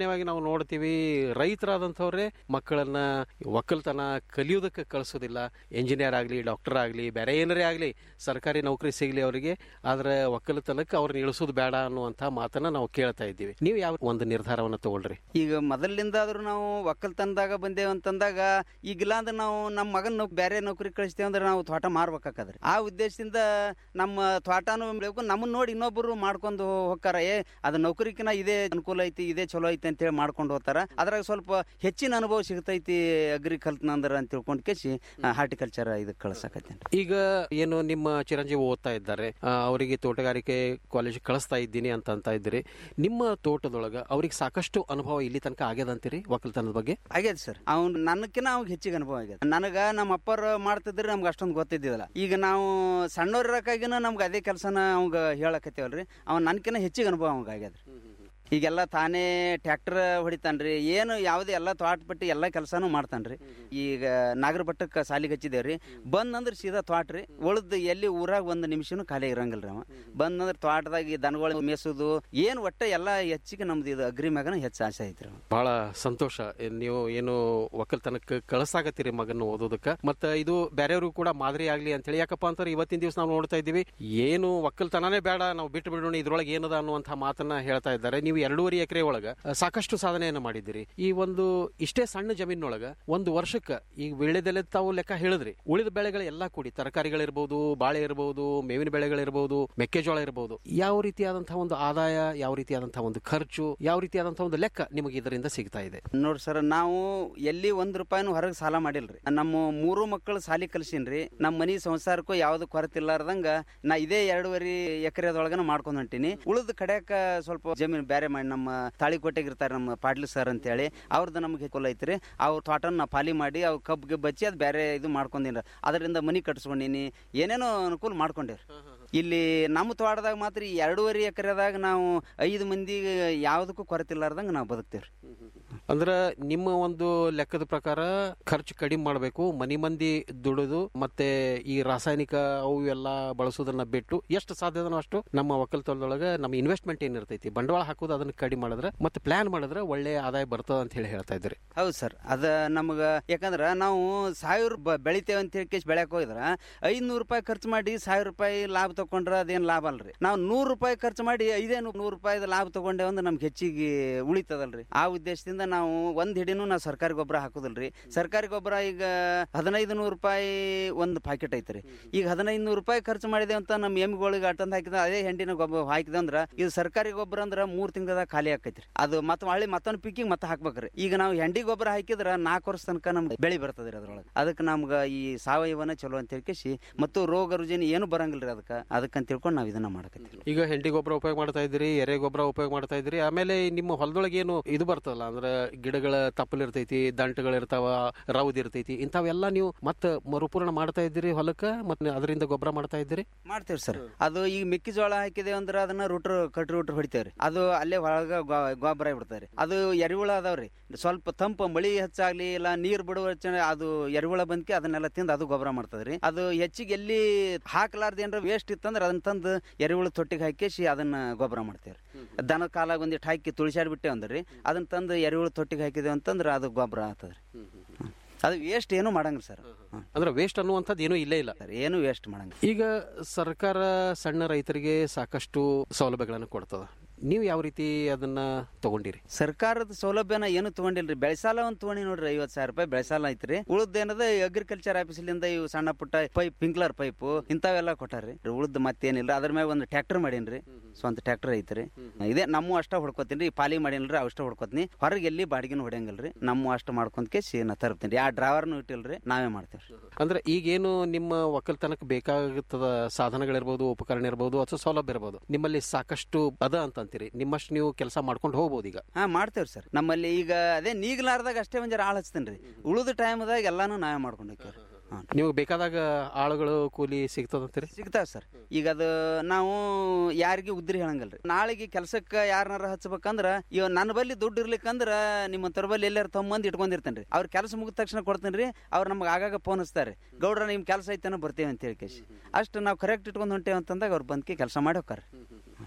ಸಾಮಾನ್ಯವಾಗಿ ನಾವು ನೋಡ್ತೀವಿ ರೈತರಾದಂಥವ್ರೆ ಮಕ್ಕಳನ್ನ ಒಕ್ಕಲ್ತನ ಕಲಿಯೋದಕ್ಕೆ ಕಳಿಸೋದಿಲ್ಲ ಇಂಜಿನಿಯರ್ ಆಗಲಿ ಡಾಕ್ಟರ್ ಆಗಲಿ ಬೇರೆ ಏನಾರೇ ಆಗಲಿ ಸರ್ಕಾರಿ ನೌಕರಿ ಸಿಗಲಿ ಅವರಿಗೆ ಆದ್ರೆ ಒಕ್ಕಲತನಕ್ಕೆ ಅವ್ರನ್ನ ಇಳಿಸೋದು ಬೇಡ ಅನ್ನುವಂಥ ಮಾತನ್ನ ನಾವು ಕೇಳ್ತಾ ಇದ್ದೀವಿ ನೀವು ಯಾವ ಒಂದು ನಿರ್ಧಾರವನ್ನು ತಗೊಳ್ರಿ ಈಗ ಮೊದಲಿಂದಾದ್ರೂ ನಾವು ಒಕ್ಕಲ್ತನದಾಗ ಬಂದೇವು ಅಂತಂದಾಗ ಈಗಿಲ್ಲ ಅಂದ್ರೆ ನಾವು ನಮ್ಮ ಮಗನ ನೌಕ್ ಬೇರೆ ನೌಕರಿ ಕಳಿಸ್ತೇವೆ ಅಂದ್ರೆ ನಾವು ತೋಟ ಮಾರ್ಬೇಕಾಕದ್ರಿ ಆ ಉದ್ದೇಶದಿಂದ ನಮ್ಮ ತೋಟನೂ ಬೆಳಕು ನಮ್ಮನ್ನ ನೋಡಿ ಇನ್ನೊಬ್ಬರು ಮಾಡ್ಕೊಂಡು ಹೋಗ್ತಾರ ಏ ಅದು ನೌಕರಿಕಿನ ಇದೇ ಅನುಕೂಲ ಐತಿ ಇದೇ ಚಲೋ ಐತಿ ಅಂತೇಳಿ ಮಾಡ್ಕೊಂಡು ಹೋಗ್ತಾರ ಅದ್ರಾಗ ಸ್ವಲ್ಪ ಹೆಚ್ಚಿನ ಅನುಭವ ಸಿಗ್ತೈತಿ ಅಗ್ರಿ ಕಲ್ತ್ನಂದ್ರ ಅಂತ ತಿಳ್ಕೊಂಡು ಕೇಸಿ ಹಾರ್ಟಿಕಲ್ಚರ್ ಇದಕ್ಕೆ ಕಳ್ಸಕತ್ತೇನೆ ಈಗ ಏನು ನಿಮ್ಮ ಚಿರಂಜೀವಿ ಓದ್ತಾ ಇದ್ದಾರೆ ಆ, ಅವರಿಗೆ ತೋಟಗಾರಿಕೆ ಕಾಲೇಜ್ ಕಳಿಸ್ತಾ ಇದ್ದೀನಿ ಅಂತ ಅಂತ ಇದ್ದೀರಿ ನಿಮ್ಮ ತೋಟದೊಳಗ ಅವ್ರಿಗೆ ಸಾಕಷ್ಟು ಅನುಭವ ಇಲ್ಲಿ ತನಕ ಆಗ್ಯದ ಅಂತೀರಿ ಒಕ್ಕಲ್ತನದ ಬಗ್ಗೆ ಆಗ್ಯದ ಸರ್ ಅವ್ನು ನನಕಿನ ಅವ್ಗೆ ಹೆಚ್ಚಿಗೆ ಅನುಭವ ಆಗ್ಯದ ನನಗ ನಮ್ಮ ಅಪ್ಪರು ಮಾಡ್ತಿದ್ರೆ ನಮ್ಗೆ ಅಷ್ಟೊಂದು ಗೊತ್ತಿದ್ದಿಲ್ಲ ಈಗ ನಾವು ಸಣ್ಣವ್ರಕ್ಕಾಗಿನ ನಮ್ಗೆ ಅದೇ ಕೆಲಸನ ಅವಂಗ ಹೇಳಕತ್ತೇವಲ್ರಿ ಅವ್ನು ನನ್ಕಿನ ಹೆಚ್ಚಿಗೆ ಅನುಭವ ಅವಂಗ ಆಗ್ಯದ್ರಿ ಈಗೆಲ್ಲ ತಾನೇ ಟ್ರ್ಯಾಕ್ಟರ್ ಹೊಡಿತಾನ್ರಿ ಏನು ಯಾವುದೇ ಎಲ್ಲ ತೋಟ ಪಟ್ಟಿ ಎಲ್ಲ ಕೆಲಸನೂ ಮಾಡ್ತಾನ್ರಿ ಈಗ ನಾಗರ ಭಟ್ಟಕ್ಕೆ ಸಾಲಿಗೆ ಹಚ್ಚಿದೇವ್ರಿ ಬಂದಂದ್ರೆ ಸೀದಾ ತೋಟ ರೀ ಉಳ್ದು ಎಲ್ಲಿ ಊರಾಗ ಒಂದು ನಿಮಿಷನೂ ಖಾಲಿ ಇರಂಗಿಲ್ರಿ ಅವ ಬಂದಂದ್ರೆ ತೋಟದಾಗ ಈ ದನಗಳು ಮೇಸೋದು ಏನು ಒಟ್ಟ ಎಲ್ಲ ಹೆಚ್ಚಿಗೆ ನಮ್ದು ಇದು ಅಗ್ರಿ ಮ್ಯಾಗನ ಹೆಚ್ಚು ಆಸೆ ಐತ್ರಿ ಅವ ಬಹಳ ಸಂತೋಷ ಏ- ನೀವು ಏನು ಒಕ್ಕಲ್ತನಕ್ಕೆ ಕಳ್ಸಾಕತ್ತೀರಿ ಮಗನ ಓದೋದಕ್ಕೆ ಮತ್ತ ಇದು ಬೇರೆಯವರು ಕೂಡ ಮಾದರಿ ಆಗ್ಲಿ ಅಂತ ಹೇಳಿ ಯಾಕಪ್ಪ ಅಂತಾರೆ ಇವತ್ತಿನ ದಿವಸ ನಾವು ನೋಡ್ತಾ ಇದ್ದೀವಿ ಏನು ಒಕ್ಕಲ್ತನನೇ ಬೇಡ ನಾವು ಬಿಟ್ಟು ಬಿಡೋಣ ಇದ್ರೊಳಗೆ ಏನದ ಅನ್ನುವಂಥ ಮಾತನ್ನ ಹೇಳ್ತಾ ಇದ್ದಾರೆ ನೀವು ಎರಡೂವರೆ ಎಕರೆ ಒಳಗ ಅ, ಸಾಕಷ್ಟು ಸಾಧನೆಯನ್ನ ಮಾಡಿದ್ದೀರಿ ಈ ಒಂದು ಇಷ್ಟೇ ಸಣ್ಣ ಜಮೀನೊಳಗ ಒಂದು ವರ್ಷಕ್ಕೆ ಈಗ ಬೆಳೆದೆಲೆ ತಾವು ಲೆಕ್ಕ ಹೇಳಿದ್ರಿ ಉಳಿದ ಬೆಳೆಗಳು ಎಲ್ಲ ಕೂಡಿ ತರಕಾರಿಗಳಿರ್ಬೋದು ಬಾಳೆ ಇರಬಹುದು ಮೇವಿನ ಬೆಳೆಗಳಿರ್ಬೋದು ಮೆಕ್ಕೆಜೋಳ ಇರಬಹುದು ಯಾವ ರೀತಿಯಾದಂತಹ ಒಂದು ಆದಾಯ ಯಾವ ರೀತಿಯಾದಂತಹ ಒಂದು ಖರ್ಚು ಯಾವ ರೀತಿಯಾದಂತಹ ಒಂದು ಲೆಕ್ಕ ನಿಮಗೆ ಇದರಿಂದ ಸಿಗ್ತಾ ಇದೆ ನೋಡ್ರಿ ಸರ್ ನಾವು ಎಲ್ಲಿ ಒಂದ್ ರೂಪಾಯಿನೂ ಹೊರಗೆ ಸಾಲ ಮಾಡಿಲ್ರಿ ನಮ್ಮ ಮೂರು ಮಕ್ಕಳು ಸಾಲಿ ಕಲ್ಸಿನ್ರಿ ನಮ್ಮ ಮನಿ ಸಂಸಾರಕ್ಕೂ ಯಾವ್ದು ಕೊರತೆ ಇಲ್ಲಾರ್ದಂಗ ನಾ ಇದೇ ಎರಡೂವರೆ ಎಕರೆದೊಳಗನ ಮಾಡ್ಕೊಂಡ್ ಹೊಂಟೀನಿ ಉಳಿದ ಕಡೆಕ ಸ್ವಲ್ಪ ಜಮೀನು ಬೇರೆ ಮಾಡಿ ನಮ್ಮ ತಾಳಿಕೋಟೆಗೆ ಇರ್ತಾರೆ ನಮ್ಮ ಪಾಟ್ಲಿ ಸರ್ ಅಂತೇಳಿ ಅವ್ರದ್ದು ನಮ್ಗೆ ಕುಲ ಐತ್ರಿ ಅವ್ರ ತೋಟನ ನಾ ಪಾಲಿ ಮಾಡಿ ಅವ್ ಕಬ್ಬು ಗಿಬ್ಬು ಹಚ್ಚಿ ಅದು ಬೇರೆ ಇದು ಮಾಡ್ಕೊಂಡಿನಿ ಅದರಿಂದ ಮನಿ ಕಟ್ಸ್ಕೊಂಡಿನಿ ಏನೇನೋ ಅನುಕೂಲ ಮಾಡ್ಕೊಂಡೇವ್ರಿ ಇಲ್ಲಿ ನಮ್ಮ ತೋಟದಾಗ ಮಾತ್ರ ಈ ಎರಡೂವರೆ ಎಕರೆದಾಗ ನಾವು ಐದು ಮಂದಿ ಯಾವುದಕ್ಕೂ ಕೊರತೆ ಇಲ್ಲಾರ್ದಂಗ ನಾವು ಬದುಕ್ತೇವ್ರಿ ಅಂದ್ರ ನಿಮ್ಮ ಒಂದು ಲೆಕ್ಕದ ಪ್ರಕಾರ ಖರ್ಚು ಕಡಿಮೆ ಮಾಡಬೇಕು ಮನಿ ಮಂದಿ ದುಡಿದು ಮತ್ತೆ ಈ ರಾಸಾಯನಿಕ ಅವು ಎಲ್ಲ ಬಳಸೋದನ್ನ ಬಿಟ್ಟು ಎಷ್ಟು ಸಾಧ್ಯದನೋ ಅಷ್ಟು ನಮ್ಮ ಒಕ್ಕಲ್ತನದೊಳಗೆ ನಮ್ಮ ಇನ್ವೆಸ್ಟ್ಮೆಂಟ್ ಏನಿರ್ತೈತಿ ಬಂಡವಾಳ ಹಾಕೋದು ಅದನ್ನ ಕಡಿಮೆ ಮಾಡಿದ್ರೆ ಮತ್ತೆ ಪ್ಲಾನ್ ಮಾಡಿದ್ರೆ ಒಳ್ಳೆ ಆದಾಯ ಬರ್ತದ ಅಂತ ಹೇಳಿ ಹೇಳ್ತಾ ಇದ್ದೀರಿ ಹೌದು ಸರ್ ಅದ ನಮಗ ಯಾಕಂದ್ರ ನಾವು ಸಾವಿರ ಬ- ಬೆಳಿತೇವೆ ಅಂತ ಹೇಳಿ ಕೇಸ್ ಬೆಳ್ಯಾಕ ಹೋಗಿದ್ರ ಐದ್ನೂರು ರೂಪಾಯಿ ಖರ್ಚು ಮಾಡಿ ಸಾವಿರ ರೂಪಾಯಿ ಲಾಭ ತಕೊಂಡ್ರ ಅದೇನ್ ಲಾಭ ಅಲ್ರಿ ನಾವು ನೂರು ರೂಪಾಯಿ ಖರ್ಚು ಮಾಡಿ ಐದೇ ನೂರು ರೂಪಾಯಿ ಲಾಭ ತಗೊಂಡೇವೆ ಅಂದ್ರೆ ನಮ್ಗೆ ಹೆಚ್ಚಿಗೆ ಉಳಿತದಲ್ರಿ ಆ ಉದ್ದೇಶದಿಂದ ನಾವು ಒಂದ್ ಹಿಡಿನೂ ನಾವು ಸರ್ಕಾರಿ ಗೊಬ್ಬರ ಹಾಕೋದಿಲ್ರಿ ಸರ್ಕಾರಿ ಗೊಬ್ಬರ ಈಗ ಹದಿನೈದು ನೂರು ರೂಪಾಯಿ ಒಂದು ಪ್ಯಾಕೆಟ್ ಐತ್ರಿ ಈಗ ಹದಿನೈದು ನೂರು ರೂಪಾಯಿ ಖರ್ಚು ಮಾಡಿದೆ ಅಂತ ನಮ್ಮ ಎಮ್ಮಿಗಳಿಗೆ ಅಟಂದ್ ಹಾಕಿದ ಅದೇ ಹೆಂಡಿನ ಗೊಬ್ಬರ ಹಾಕಿದೆ ಅಂದ್ರ ಇದು ಸರ್ಕಾರಿ ಗೊಬ್ಬರ ಅಂದ್ರ ಮೂರ್ ತಿಂಗಳದಾಗ ಖಾಲಿ ಆಕೈತ್ರಿ ಅದು ಮತ್ತೆ ಹೊಳ್ಳಿ ಮತ್ತೊಂದು ಪಿಕ್ಕಿಗೆ ಮತ್ತೆ ಹಾಕ್ಬೇಕ್ರಿ ಈಗ ನಾವು ಹೆಂಡಿ ಗೊಬ್ಬರ ಹಾಕಿದ್ರ ನಾಲ್ಕು ವರ್ಷ ತನಕ ನಮ್ಗೆ ಬೆಳಿ ಬರ್ತದ್ರಿ ಅದ್ರೊಳಗೆ ಅದಕ್ಕೆ ನಮ್ಗೆ ಈ ಸಾವಯವನ ಚಲೋ ಅಂತ ಹೇಳ್ಕೇಸಿ ಮತ್ತು ರೋಗ ರುಜಿನ ಏನು ಬರಂಗಿಲ್ರಿ ಅದಕ್ಕೆ ಅದಕ್ಕಂತ ತಿಳ್ಕೊಂಡು ನಾವು ಇದನ್ನ ಮಾಡಕತ್ತೀವಿ ಈಗ ಹೆಂಡಿ ಗೊಬ್ಬರ ಉಪಯೋಗ ಮಾಡ್ತಾ ಇದ್ದೀರಿ ಎರೆ ಗೊಬ್ಬರ ಉಪಯೋಗ ಮಾಡ್ತಾ ಇದ್ದೀರಿ ಆಮೇಲೆ ನಿಮ್ಮ ಹೊಲದೊಳಗೆ ಏನು ಇದು ಬರ್ತದಲ್ಲ ಅಂದ್ರೆ ಗಿಡಗಳ ತಪ್ಪಲಿರ್ತೈತಿ ದಂಟಗಳಿರ್ತಾವ ರೌದ್ ಇರ್ತೈತಿ ಇಂಥವೆಲ್ಲ ನೀವು ಮತ್ತೆ ಮರುಪೂರ್ಣ ಮಾಡ್ತಾ ಇದ್ದೀರಿ ಹೊಲಕ್ಕೆ ಮತ್ತೆ ಅದರಿಂದ ಗೊಬ್ಬರ ಮಾಡ್ತಾ ಇದ್ದೀರಿ ಮಾಡ್ತೇವ್ರಿ ಸರ್ ಅದು ಈಗ ಮೆಕ್ಕೆಜೋಳ ಹಾಕಿದೇವ್ ಅಂದ್ರ ಅದನ್ನ ರೂಟ್ರ್ ಕಟ್ ರೂಟ್ರ್ ಹೊಡಿತೇವ್ರಿ ಅದು ಅಲ್ಲೇ ಒಳಗ ಗೊ- ಗೊಬ್ಬರ ಬಿಡ್ತಾವ್ರಿ ಅದು ಎರಿಹುಳ ಅದಾವ್ರಿ ಸ್ವಲ್ಪ ತಂಪು ಮಳಿ ಹೆಚ್ಚಾಗ್ಲಿ ಇಲ್ಲ ನೀರ್ ಬಿಡುವ ಹೆಚ್ಚ- ಅದು ಎರಿಹುಳ ಬಂದ್ಕೆ ಅದನ್ನೆಲ್ಲ ತಿಂದು ಅದು ಗೊಬ್ಬರ ಮಾಡ್ತದ್ರಿ ಅದು ಹೆಚ್ಚಿಗೆ ಎಲ್ಲಿ ಹಾಕ್ಲಾರ್ದ ಏನ್ರ ವೇಸ್ಟ್ ಇತ್ತಂದ್ರ ಅದನ್ನ ತಂದು ಎರಿಹುಳ ತೊಟ್ಟಿಗೆ ಹಾಕಿಸಿ ಅದನ್ನ ಗೊಬ್ಬರ ಮಾಡ್ತೇವ್ರಿ ದನ ಕಾಲಾಗ ಒಂದಿಟ್ಟು ಹಾಕಿ ತುಳಿಸಾಡ್ ಬಿಟ್ಟೆ ಅಂದ್ರಿ ಅದನ್ನ ತಂದು ಎರಿಹುಳ ತೊಟ್ಟಿಗೆ ಹಾಕಿದೇವ್ ಅಂತಂದ್ರ ಅದು ಗೊಬ್ಬರ ಆಗ್ತದ್ರಿ ಹ್ಮ್. ಅದು ವೇಸ್ಟ್ ಏನು ಮಾಡಂಗಿಲ್ಲ ಸರ್ ಅಂದ್ರೆ ವೇಸ್ಟ್ ಅನ್ನುವಂಥದ್ದು ಏನೂ ಇಲ್ಲೇ ಇಲ್ಲ ಏನು ವೇಸ್ಟ್ ಮಾಡಂಗಿಲ್ಲ ಈಗ ಸರ್ಕಾರ ಸಣ್ಣ ರೈತರಿಗೆ ಸಾಕಷ್ಟು ಸೌಲಭ್ಯಗಳನ್ನು ಕೊಡ್ತದ ನೀವು ಯಾವ ರೀತಿ ಅದನ್ನ ತಗೊಂಡಿರಿ ಸರ್ಕಾರದ ಸೌಲಭ್ಯನ ಏನು ತಗೊಂಡಿಲ್ರಿ ಬೆಳೆಸಾಲ ಒಂದ್ ತಗೊಂಡಿ ನೋಡ್ರಿ ಐವತ್ ಸಾವಿರ ರೂಪಾಯಿ ಬೆಳೆಸಾಲ ಐತ್ರಿ ಉಳ್ದ ಏನದ ಅಗ್ರಿಕಲ್ಚರ್ ಆಫೀಸ್ಲಿಂದ ಇವು ಸಣ್ಣ ಪುಟ್ಟ ಪೈಪ್ ಪಿಂಕ್ಲರ್ ಪೈಪ್ ಇಂಥವೆಲ್ಲ ಕೊಟ್ಟಾರ್ರಿ ಉಳ್ದ ಮತ್ತೇನಿಲ್ಲ ಅದ್ರ ಮ್ಯಾಗ ಒಂದು ಟ್ರ್ಯಾಕ್ಟರ್ ಮಾಡೀನ್ರಿ ಸ್ವಂತ ಟ್ರ್ಯಾಕ್ಟರ್ ಐತ್ರಿ ಇದೇ ನಮ್ಮ ಅಷ್ಟ ಹೊಡ್ಕೋತೀನಿ ಪಾಲಿ ಮಾಡೀನ್ರಿ ಅಷ್ಟ ಹೊಡ್ಕೋತೀನಿ ಹೊರಗೆ ಎಲ್ಲಿ ಬಾಡಿಗೆನು ಹೊಡೆಯಂಗಿಲ್ರಿ ನಮ್ಮ ಅಷ್ಟ ಮಾಡ್ಕೊಂತ ಕೇಸಿ ನಾ ತರ್ತೀನಿ ಆ ಡ್ರೈವರ್ನು ಇಟ್ಟಿಲ್ರಿ ನಾವೇ ಮಾಡ್ತೇವ್ರಿ ಅಂದ್ರೆ ಈಗೇನು ನಿಮ್ಮ ಒಕ್ಕಲ್ತನಕ್ಕೆ ಬೇಕಾಗುತ್ತದ ಸಾಧನಗಳಿರ್ಬೋದು ಉಪಕರಣ ಇರ್ಬೋದು ಅಥವಾ ಸೌಲಭ್ಯ ಇರ್ಬೋದು ನಿಮ್ಮಲ್ಲಿ ಸಾಕಷ್ಟು ಅದ ಅಂತ ಅಂತೀರಿ ನಿಮ್ಮಷ್ಟು ನೀವು ಕೆಲಸ ಮಾಡ್ಕೊಂಡು ಹೋಗ್ಬೋದು ಈಗ ಹಾ ಮಾಡ್ತೇವ್ರಿ ಸರ್ ನಮ್ಮಲ್ಲಿ ಈಗ ಅದೇ ನೀಗ್ಲಾರ್ದಾಗ ಅಷ್ಟೇ ಒಂಜರ ಆಳ್ ಹಚ್ತೇನ್ರಿ ಉಳಿದ ಟೈಮ್ದಾಗ ಎಲ್ಲಾನು ನಾವೇ ಮಾಡ್ಕೊಂಡು ಹೋಗ್ತೇವ್ರಿ ನೀವು ಬೇಕಾದಾಗ ಆಳುಗಳು ಕೂಲಿ ಸಿಗ್ತದಂತೀರಿ ಸಿಗ್ತಾವ ಸರ್ ಈಗ ಅದು ನಾವು ಯಾರಿಗೆ ಉದ್ರಿ ಹೇಳಂಗಲ್ರಿ ನಾಳೆಗೆ ಕೆಲ್ಸಕ್ಕೆ ಯಾರನ್ನಾರ ಹಚ್ಬೇಕಂದ್ರ ಇವ ನನ್ನ ಬಲ್ಲಿ ದುಡ್ಡು ಇರ್ಲಿಕ್ಕಂದ್ರ ನಿಮ್ಮ ತರ ಬಲ್ಲಿ ಎಲ್ಲಾರು ತೊಂಬಂದ್ ಇಟ್ಕೊಂಡಿರ್ತೇನ್ರಿ ಅವ್ರ ಕೆಲಸ ಮುಗಿದ ತಕ್ಷಣ ಕೊಡ್ತೇನ್ರಿ ಅವ್ರು ನಮ್ಗೆ ಆಗಾಗ ಫೋನ್ ಹಚ್ತಾರೆ ಗೌಡ್ರ ನಿಮ್ ಕೆಲಸ ಐತನ ಬರ್ತೇವೆ ಅಂತ ಹೇಳಿ ಕೇಸಿ ಅಷ್ಟು ನಾವು ಕರೆಕ್ಟ್ ಇಟ್ಕೊಂಡು ಹೊಂಟೇವೆ ಅಂತಂದಾಗ ಅವ್ರು ಬಂದ್ಕೆ ಕೆಲಸ ಮಾಡಿ ಹೋಗ್ತಾರೆ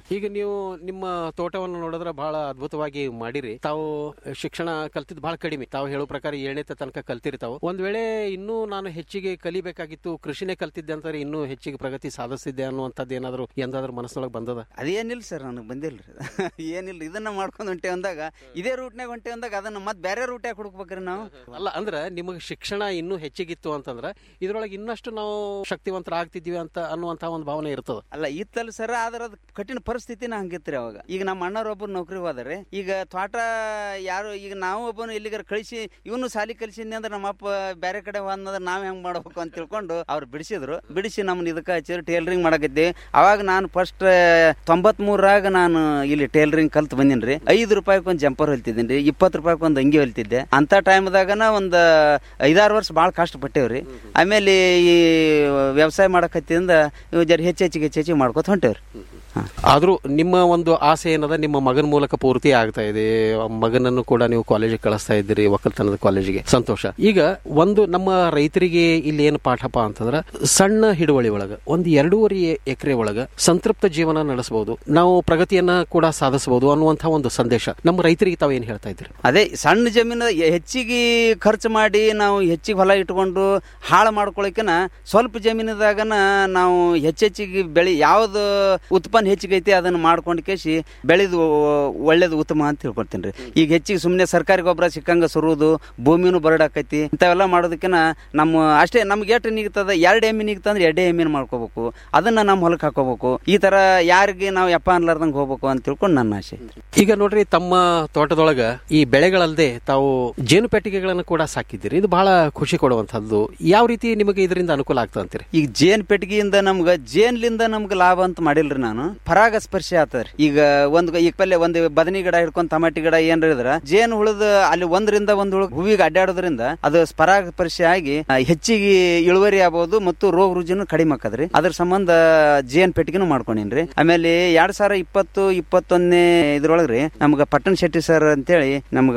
ಈಗ ನೀವು ನಿಮ್ಮ ತೋಟವನ್ನು ನೋಡಿದ್ರೆ ಬಹಳ ಅದ್ಭುತವಾಗಿ ಮಾಡಿರಿ ತಾವು ಶಿಕ್ಷಣ ಕಲ್ತಿದ್ ಬಹಳ ಕಡಿಮೆ ತಾವು ಹೇಳೋ ಪ್ರಕಾರ ಏಳನೇ ತನಕ ಕಲ್ತಿರಿ ತಾವು ಒಂದ್ ವೇಳೆ ಇನ್ನೂ ನಾನು ಹೆಚ್ಚಿಗೆ ಕಲಿಬೇಕಾಗಿತ್ತು ಕೃಷಿನೇ ಕಲ್ತಿದ್ದೆ ಅಂತಾರೆ ಇನ್ನೂ ಹೆಚ್ಚಿಗೆ ಪ್ರಗತಿ ಸಾಧಿಸಿದ್ದೆ ಅನ್ನುವಂಥದ್ದು ಏನಾದ್ರು ಎಂದಾದ್ರೂ ಮನಸ್ಸೊಳಗೆ ಬಂದದ ಅದೇನಿಲ್ಲ ಸರ್ ನನಗೆ ಬಂದಿಲ್ರಿ ಏನಿಲ್ಲ ಇದನ್ನ ಮಾಡ್ಕೊಂಡು ಹೊಂಟೆ ಅಂದಾಗ ಇದೇ ರೂಟ್ನಾಗ ಹೊಂಟೆ ಅಂದಾಗ ಅದನ್ನ ಮತ್ತೆ ಬೇರೆ ರೂಟ್ಯಾಗ ಹುಡುಕ್ಬೇಕ್ರಿ ನಾವು ಅಲ್ಲ ಅಂದ್ರೆ ನಿಮಗೆ ಶಿಕ್ಷಣ ಇನ್ನೂ ಹೆಚ್ಚಿಗಿತ್ತು ಅಂತಂದ್ರೆ ಇದ್ರೊಳಗೆ ಇನ್ನಷ್ಟು ನಾವು ಶಕ್ತಿವಂತರ ಆಗ್ತಿದ್ವಿ ಅಂತ ಅನ್ನುವಂತ ಒಂದು ಭಾವನೆ ಇರ್ತದ ಅಲ್ಲ ಇತ್ತಲ್ಲ ಸರ್ ಆದ್ರೆ ಅದು ಕಠಿಣ ಪರಿಸ್ಥಿತಿನ ಹಂಗಿತ್ರಿ ಅವಾಗ ಈಗ ನಮ್ಮ ಅಣ್ಣವ್ರ ಒಬ್ಬರು ನೌಕರಿ ಹೋದಾರೆ ಈಗ ತೋಟ ಯಾರು ಈಗ ನಾವು ಒಬ್ಬನು ಇಲ್ಲಿಗಾರ ಕಳಿಸಿ ಇವನು ಸಾಲಿ ಕಲಿಸಿದ್ನಿ ಅಂದ್ರೆ ನಮ್ಮಪ್ಪ ಬೇರೆ ಕಡೆ ಹೋದ್ರೆ ನಾವ್ ಹೆಂಗ್ ಮಾಡ್ಬೇಕು ಅಂತ ತಿಳ್ಕೊಂಡು ಅವ್ರು ಬಿಡಿಸಿದ್ರು ಬಿಡಿಸಿ ನಮ್ಮನ್ನ ಇದಕ್ಕೆ ಹಚ್ಚಿದ್ರು ಟೇಲರಿಂಗ್ ಮಾಡಕತ್ತಿ ಅವಾಗ ನಾನು ಫಸ್ಟ್ ತೊಂಬತ್ ಮೂರಾಗ ನಾನು ಇಲ್ಲಿ ಟೇಲರಿಂಗ್ ಕಲ್ತ್ ಬಂದಿನ್ರಿ ಐದು ರೂಪಾಯಿಗೆ ಒಂದು ಜಂಪರ್ ಹೊಲ್ತಿದ್ದೀನಿ ರೀ ಇಪ್ಪತ್ತು ರೂಪಾಯಿಗೆ ಒಂದು ಅಂಗಿ ಹೊಲ್ತಿದ್ದೆ ಅಂತ ಟೈಮ್ದಾಗನ ಒಂದು ಐದಾರು ವರ್ಷ ಭಾಳ ಕಷ್ಟಪಟ್ಟೇವ್ರಿ ಆಮೇಲೆ ಈ ವ್ಯವಸಾಯ ಮಾಡಕತ್ತಿಂದ ಇವ್ ಜರ ಹೆಚ್ಚು ಹೆಚ್ಚಿಗೆ ಹೆಚ್ಚು ಹೆಚ್ಚಿಗೆ ಮಾಡ್ಕೊತ ಹೊಂಟೇವ್ರಿ ಆದ್ರೂ ನಿಮ್ಮ ಒಂದು ಆಸೆ ಏನದ ನಿಮ್ಮ ಮಗನ ಮೂಲಕ ಪೂರ್ತಿ ಆಗ್ತಾ ಇದೆ ಆ ಮಗನನ್ನು ಕೂಡ ನೀವು ಕಾಲೇಜಿಗೆ ಕಳಿಸ್ತಾ ಇದ್ದೀರಿ ಒಕ್ಕಲ್ತನದ ಕಾಲೇಜಿಗೆ ಸಂತೋಷ ಈಗ ಒಂದು ನಮ್ಮ ರೈತರಿಗೆ ಇಲ್ಲಿ ಏನು ಪಾಠಪ ಅಂತಂದ್ರ ಸಣ್ಣ ಹಿಡುವಳಿ ಒಳಗ ಒಂದು ಎರಡೂವರೆ ಎಕರೆ ಒಳಗ ಸಂತೃಪ್ತ ಜೀವನ ನಡೆಸಬಹುದು ನಾವು ಪ್ರಗತಿಯನ್ನ ಕೂಡ ಸಾಧಿಸಬಹುದು ಅನ್ನುವಂತಹ ಒಂದು ಸಂದೇಶ ನಮ್ಮ ರೈತರಿಗೆ ತಾವು ಏನ್ ಹೇಳ್ತಾ ಇದ್ದೀರಿ ಅದೇ ಸಣ್ಣ ಜಮೀನು ಹೆಚ್ಚಿಗೆ ಖರ್ಚು ಮಾಡಿ ನಾವು ಹೆಚ್ಚಿಗೆ ಹೊಲ ಇಟ್ಕೊಂಡು ಹಾಳು ಮಾಡ್ಕೊಳಕಿನ ಸ್ವಲ್ಪ ಜಮೀನದಾಗನ ನಾವು ಹೆಚ್ಚೆಚ್ಚಿಗೆ ಬೆಳೆ ಯಾವ್ದು ಉತ್ಪನ್ನ ಹೆಚ್ಚಿಗೆ ಐತಿ ಅದನ್ನ ಮಾಡ್ಕೊಂಡು ಕೇಸಿ ಬೆಳೆದು ಒಳ್ಳೇದು ಉತ್ತಮ ಅಂತ ತಿಳ್ಕೊಳ್ತೀನಿ ರೀ ಈಗ ಹೆಚ್ಚಿಗೆ ಸುಮ್ಮನೆ ಸರ್ಕಾರಿ ಗೊಬ್ಬರ ಸಿಕ್ಕಂಗ ಸುರುವುದು ಭೂಮಿನೂ ಬರಡಾಕೈತಿ ಇಂಥವೆಲ್ಲ ಮಾಡೋದಕ್ಕಿನ ನಮ್ಮ ಅಷ್ಟೇ ನಮ್ಗೆ ಎಷ್ಟು ನಿಗ್ತದ ಎರಡು ಎಮ್ಮೆ ನಿಗ್ತಂದ್ರೆ ಎರಡೇ ಎಮ್ಮಿನ ಮಾಡ್ಕೋಬೇಕು ಅದನ್ನ ನಮ್ಮ ಹೊಲಕ್ಕೆ ಹಾಕೋಬೇಕು ಈ ತರ ಯಾರಿಗೆ ನಾವು ಯಪ್ಪ ಅನ್ಲಾರ್ದಂಗೆ ಹೋಗ್ಬೇಕು ಅಂತ ತಿಳ್ಕೊಂಡು ನನ್ನ ಆಸೆ ಈಗ ನೋಡ್ರಿ ತಮ್ಮ ತೋಟದೊಳಗ ಈ ಬೆಳೆಗಳಲ್ಲದೆ ತಾವು ಜೇನು ಪೆಟ್ಟಿಗೆಗಳನ್ನು ಕೂಡ ಸಾಕಿದ್ದೀರಿ ಇದು ಬಹಳ ಖುಷಿ ಕೊಡುವಂತಹದ್ದು ಯಾವ ರೀತಿ ನಿಮಗೆ ಇದರಿಂದ ಅನುಕೂಲ ಆಗ್ತದೆ ಅಂತೀರಿ ಈಗ ಜೇನ್ ಪೆಟ್ಟಿಗೆಯಿಂದ ನಮ್ಗ ಜೇನ್ಲಿಂದ ನಮ್ಗ ಲಾಭ ಅಂತ ಮಾಡಿಲ್ರಿ ನಾನು ಪರಾಗಸ್ಪರ್ಶ ಆತದ್ರಿ ಈಗ ಒಂದ್ ಈಗ ಪಲ್ಲೆ ಒಂದ್ ಬದನಿ ಗಿಡ ಹಿಡ್ಕೊಂಡ್ ಟಮಾಟಿ ಗಿಡ ಏನ್ರ ಇದ್ರ ಜೇನ್ ಹುಳದ ಅಲ್ಲಿ ಒಂದರಿಂದ ಒಂದ್ ಹುಳ ಹೂವಿಗೆ ಅಡ್ಡಾಡೋದ್ರಿಂದ ಅದು ಪರಾಗಸ್ಪರ್ಶ ಆಗಿ ಆ, ಹೆಚ್ಚಿಗೆ ಇಳುವರಿ ಆಗ್ಬೋದು ಮತ್ತು ರೋಗ ರುಜಿನು ಕಡಿಮೆ ಆಕದ್ರಿ ಅದ್ರ ಸಂಬಂಧ ಜೇನ್ ಪೆಟ್ಟಿಗೆನು ಮಾಡ್ಕೊಂಡಿನ್ರಿ ಆಮೇಲೆ ಎರಡ್ ಸಾವಿರ ಇಪ್ಪತ್ತು ಇಪ್ಪತ್ತೊಂದನೇ ಇದ್ರೊಳಗ್ರಿ ನಮ್ಗ ಪಟ್ಟಣ ಶೆಟ್ಟಿ ಸರ್ ಅಂತೇಳಿ ನಮ್ಗ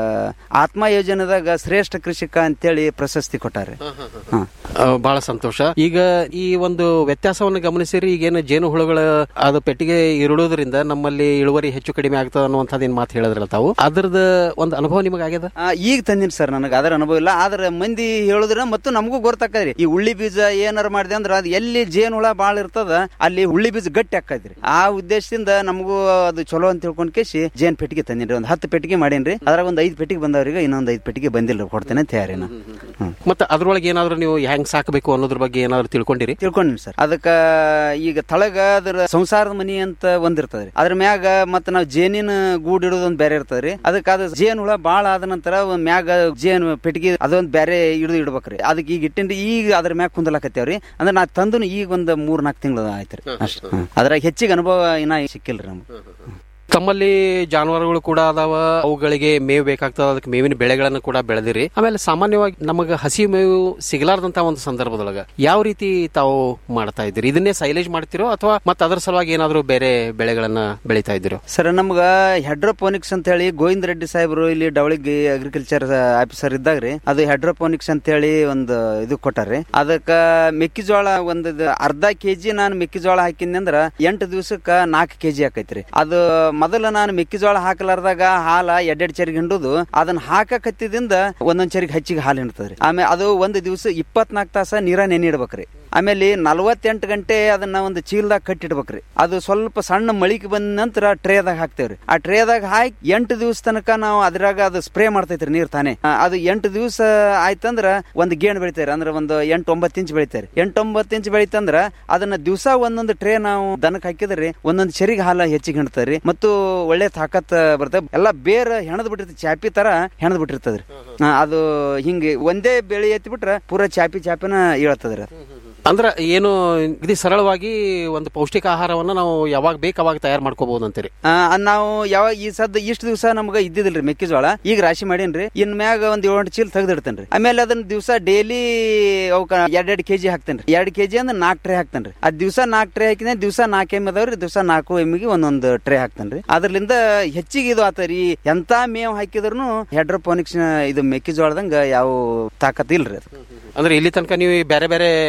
ಆತ್ಮ ಯೋಜನೆದಾಗ ಶ್ರೇಷ್ಠ ಕೃಷಿಕ ಅಂತೇಳಿ ಪ್ರಶಸ್ತಿ ಕೊಟ್ಟಾರೆ ಹಾ ಆ, ಬಹಳ ಸಂತೋಷ ಈಗ ಈ ಒಂದು ವ್ಯತ್ಯಾಸವನ್ನು ಗಮನಿಸಿರಿ ಈಗೇನು ಜೇನು ಹುಳುಗಳ ಅದು ಪೆಟ್ಟಿಗೆ ಇರುಳೋದ್ರಿಂದ ನಮ್ಮಲ್ಲಿ ಇಳುವರಿ ಹೆಚ್ಚು ಕಡಿಮೆ ಆಗ್ತದ ಅನ್ನುವಂಥದ್ದು ಏನ್ ಮಾತು ಹೇಳಿದ್ರಲ್ಲ ತಾವು ಅದ್ರದ ಒಂದು ಅನುಭವ ನಿಮಗೆ ಆಗ್ಯದ ಆ, ಈಗ ತಂದಿನಿ ಸರ್ ನನಗೆ ಅದರ ಅನುಭವ ಇಲ್ಲ ಆದ್ರೆ ಮಂದಿ ಹೇಳಿದ್ರ ಮತ್ತು ನಮಗೂ ಗೊತ್ತಾಕದ್ರಿ ಈ ಉಳ್ಳಿ ಬೀಜ ಏನಾರ ಮಾಡಿದೆ ಅಂದ್ರೆ ಅದು ಎಲ್ಲಿ ಜೇನು ಹುಳ ಬಾಳ ಇರ್ತದ ಅಲ್ಲಿ ಉಳ್ಳಿ ಬೀಜ ಗಟ್ಟಿ ಹಾಕದ್ರಿ ಆ ಉದ್ದೇಶದಿಂದ ನಮಗೂ ಅದು ಚಲೋ ಅಂತ ತಿಳ್ಕೊಂಡ್ ಕೇಸಿ ಜೇನ್ ಪೆಟ್ಟಿಗೆ ತಂದಿನ್ರಿ ಒಂದ್ ಹತ್ತು ಪೆಟ್ಟಿಗೆ ಮಾಡೇನ್ರಿ ಅದ್ರಾಗ ಒಂದ್ ಐದ್ ಪೆಟ್ಟಿಗೆ ಬಂದವ್ರಿಗೆ ಇನ್ನೊಂದ್ ಐದ್ ಪೆಟ್ಟಿಗೆ ಬಂದಿಲ್ಲ ಕೊಡ್ತೇನೆ ಅಂತ ಯಾರಿ ನಾ ಮತ್ತೆ ಅದ್ರೊಳಗೆ ಏನಾದ್ರು ನೀವು ಹೆಂಗ್ ಸಾಕಬೇಕು ಅನ್ನೋದ್ರ ಬಗ್ಗೆ ಏನಾದ್ರು ತಿಳ್ಕೊಂಡಿರಿ ತಿಳ್ಕೊಂಡಿನಿ ಸರ್ ಅದಕ್ಕ ಈಗ ತಳಗ ಅದ್ರ ಸಂಸಾರದ ಮನಿ ಅಂತ ಒಂದಿರ್ತದ್ರಿ ಅದ್ರ ಮ್ಯಾಗ ಮತ್ತ ನಾವ್ ಜೇನಿನ ಗೂಡ್ ಇಡೋದು ಒಂದ್ ಬೇರೆ ಇರ್ತದ್ರಿ ಅದಕ್ಕ ಅದು ಜೇನ್ ಹುಳ ಬಾಳ ಆದ ನಂತರ ಒಂದ್ ಮ್ಯಾಗ ಜೇನ್ ಪೆಟ್ಟಿಗೆ ಅದೊಂದ್ ಬೇರೆ ಹಿಡಿದು ಇಡ್ಬೇಕ್ರಿ ಅದಕ್ಕೆ ಈಗ ಇಟ್ಟಿನ್ರಿ ಈಗ ಅದ್ರ ಮ್ಯಾಗ ಕುಂದಲಾಕತ್ತೇವ್ರಿ ಅಂದ್ರೆ ನಾ ತಂದು ಈಗ ಒಂದ್ ಮೂರ್ ನಾಲ್ಕು ತಿಂಗಳು ಆಯ್ತ್ರಿ ಅಷ್ಟ ಅದ್ರಾಗ ಹೆಚ್ಚಿಗೆ ಅನುಭವ ಇನ್ನ ಸಿಕ್ಕಿಲ್ರಿ ನಮ್ಗೆ ತಮ್ಮಲ್ಲಿ ಜಾನುವಾರುಗಳು ಕೂಡ ಅದಾವ ಅವುಗಳಿಗೆ ಮೇವು ಬೇಕಾಗ್ತದ ಅದಕ್ಕೆ ಮೇವಿನ ಬೆಳೆಗಳನ್ನು ಕೂಡ ಬೆಳೆದಿರಿ ಆಮೇಲೆ ಸಾಮಾನ್ಯವಾಗಿ ನಮಗೆ ಹಸಿ ಮೇವು ಸಿಗಲಾರ್ದಂತ ಒಂದು ಸಂದರ್ಭದೊಳಗ ಯಾವ ರೀತಿ ತಾವು ಮಾಡ್ತಾ ಇದ್ದೀರಿ ಇದನ್ನೇ ಸೈಲೇಜ್ ಮಾಡ್ತಿರೋ ಅಥವಾ ಮತ್ತೆ ಅದರ ಸಲುವಾಗಿ ಏನಾದ್ರು ಬೇರೆ ಬೆಳೆಗಳನ್ನ ಬೆಳಿತಾ ಇದ್ದೀರೋ ಸರ್ ನಮ್ಗ ಹೆಡ್ರೋಪೋನಿಕ್ಸ್ ಅಂತ ಹೇಳಿ ಗೋವಿಂದ ರೆಡ್ಡಿ ಸಾಹೇಬರು ಇಲ್ಲಿ ಡವಳಿಗೆ ಅಗ್ರಿಕಲ್ಚರ್ ಆಫೀಸರ್ ಇದ್ದಾಗ್ರಿ ಅದು ಹೆಡ್ರೋಪೋನಿಕ್ಸ್ ಅಂತ ಹೇಳಿ ಒಂದು ಇದು ಕೊಟ್ಟಾರ್ರಿ ಅದಕ್ಕ ಮೆಕ್ಕೆಜೋಳ ಒಂದು ಇದು ಅರ್ಧ ಕೆಜಿ ನಾನು ಮೆಕ್ಕೆಜೋಳ ಹಾಕಿನಿ ಅಂದ್ರ ಎಂಟು ದಿವಸಕ್ಕ ನಾಲ್ಕು ಕೆಜಿ ಆಕೈತ್ರಿ ಅದು ಮೊದಲ ನಾನು ಮೆಕ್ಕೆಜೋಳ ಹಾಕಲಾರ್ದಾಗ ಹಾಲ ಎರಡೆರಡು ಚರಿಗೆ ಹಿಂಡುದು ಅದನ್ನ ಹಾಕಕತ್ತಿದಿಂದ ಒಂದೊಂದ್ ಚರಿಗೆ ಹೆಚ್ಚಿಗೆ ಹಾಲು ಹಿಂಡ್ತದ್ರಿ ಆಮೇಲೆ ಅದು ಒಂದು ದಿವಸ ಇಪ್ಪತ್ನಾಲ್ಕು ತಾಸ ನೀರ ನೆನಿಡ್ಬೇಕ್ರಿ ಆಮೇಲೆ ನಲವತ್ತೆಂಟು ಗಂಟೆ ಅದನ್ನ ಒಂದು ಚೀಲದಾಗ ಕಟ್ಟಿಡ್ಬೇಕ್ರಿ ಅದು ಸ್ವಲ್ಪ ಸಣ್ಣ ಮಳಿಗೆ ಬಂದ ನಂತರ ಟ್ರೇದಾಗ ಹಾಕ್ತೇವ್ರಿ ಆ ಟ್ರೇದಾಗ ಹಾಕಿ ಎಂಟು ದಿವಸ ತನಕ ನಾವು ಅದ್ರಾಗ ಅದು ಸ್ಪ್ರೇ ಮಾಡ್ತೈತ್ರಿ ನೀರ್ ತಾನೇ ಆ, ಅದು ಎಂಟು ದಿವಸ ಆಯ್ತಂದ್ರ ಒಂದು ಗೇಣ್ ಬೆಳಿತಾರೆ ಅಂದ್ರೆ ಒಂದು ಎಂಟು ಒಂಬತ್ತು ಇಂಚ್ ಬೆಳಿತಾರೆ ಎಂಟು ಒಂಬತ್ತು ಇಂಚ್ ಬೆಳಿತಂದ್ರ ಅದನ್ನ ದಿವಸ ಒಂದೊಂದು ಟ್ರೇ ನಾವು ದನಕ್ಕೆ ಹಾಕಿದ್ರಿ ಒಂದೊಂದು ಚರಿಗೆ ಹಾಲ ಹೆಚ್ಚಿಗೆ ಹಿಂಡ್ತಾರ್ರಿ ಮತ್ತು ಒಳ್ಳೆ ತಾಕತ್ ಬರ್ತದೆ ಎಲ್ಲ ಬೇರೆ ಹೆಣದ್ ಬಿಟ್ಟಿರ್ತದೆ ಚಾಪಿ ತರ ಹೆಣದ್ ಬಿಟ್ಟಿರ್ತದ್ರಿ ಆ, ಅದು ಹಿಂಗೆ ಒಂದೇ ಬೆಳೆ ಎತ್ತಿ ಬಿಟ್ರ ಪೂರಾ ಚಾಪಿ ಚಾಪಿನ ಹೇಳ್ತದ್ರಿ ಅದು ಅಂದ್ರ ಏನು ಇದು ಸರಳವಾಗಿ ಒಂದು ಪೌಷ್ಟಿಕ ಆಹಾರವನ್ನ ನಾವು ಯಾವಾಗ ಬೇಕು ಅವಾಗ ತಯಾರು ಮಾಡ್ಕೋಬಹುದು ಅಂತೀರಿ ಆ, ಅದ್ ನಾವು ಯಾವಾಗ ಈ ಸದ್ದ ಇಷ್ಟು ದಿವಸ ನಮ್ಗ ಇದ್ದಿದಿಲ್ರಿ ಮೆಕ್ಕೆಜೋಳ ಈಗ ರಾಶಿ ಮಾಡೇನ್ರಿ ಇನ್ ಮ್ಯಾಗ ಒಂದ್ ಏಳೆಂಟು ಚೀಲ ತೆಗ್ದಿಡ್ತೇನ್ರಿ ಆಮೇಲೆ ಅದನ್ನ ದಿವಸ ಡೈಲಿ ಅವಕ್ಕ ಎರಡೆರಡು ಕೆಜಿ ಹಾಕ್ತೇನ್ರಿ ಎರಡ್ ಕೆಜಿ ಅಂದ್ರೆ ನಾಲ್ಕು ಟ್ರೇ ಹಾಕ್ತೇನ್ರಿ ಅದ್ ದಿವಸ ನಾಲ್ಕು ಟ್ರೇ ಹಾಕಿದ್ರೆ ದಿವಸ ನಾಲ್ಕು ಎಮ್ಮೆ ಅದಾವ್ರಿ ದಿವಸ ನಾಲ್ಕು ಎಮ್ಮಿಗೆ ಒಂದೊಂದು ಟ್ರೇ ಹಾಕ್ತೇನ್ರಿ ಅದ್ರಲಿಂದ ಹೆಚ್ಚಿಗೆ ಇದು ಆತರಿ ಎಂತ ಮೇವ್ ಹಾಕಿದ್ರು ಹೆಡ್ರೋಪೋನಿಕ್ಸ್ ಇದು ಮೆಕ್ಕೆಜೋಳದಂಗ ಯಾವ ತಾಕತ್ ಇಲ್ರಿ ಅದು ಅಂದ್ರೆ ಇಲ್ಲಿ ತನಕ ನೀವು ಬೇರೆ ಬೇರೆ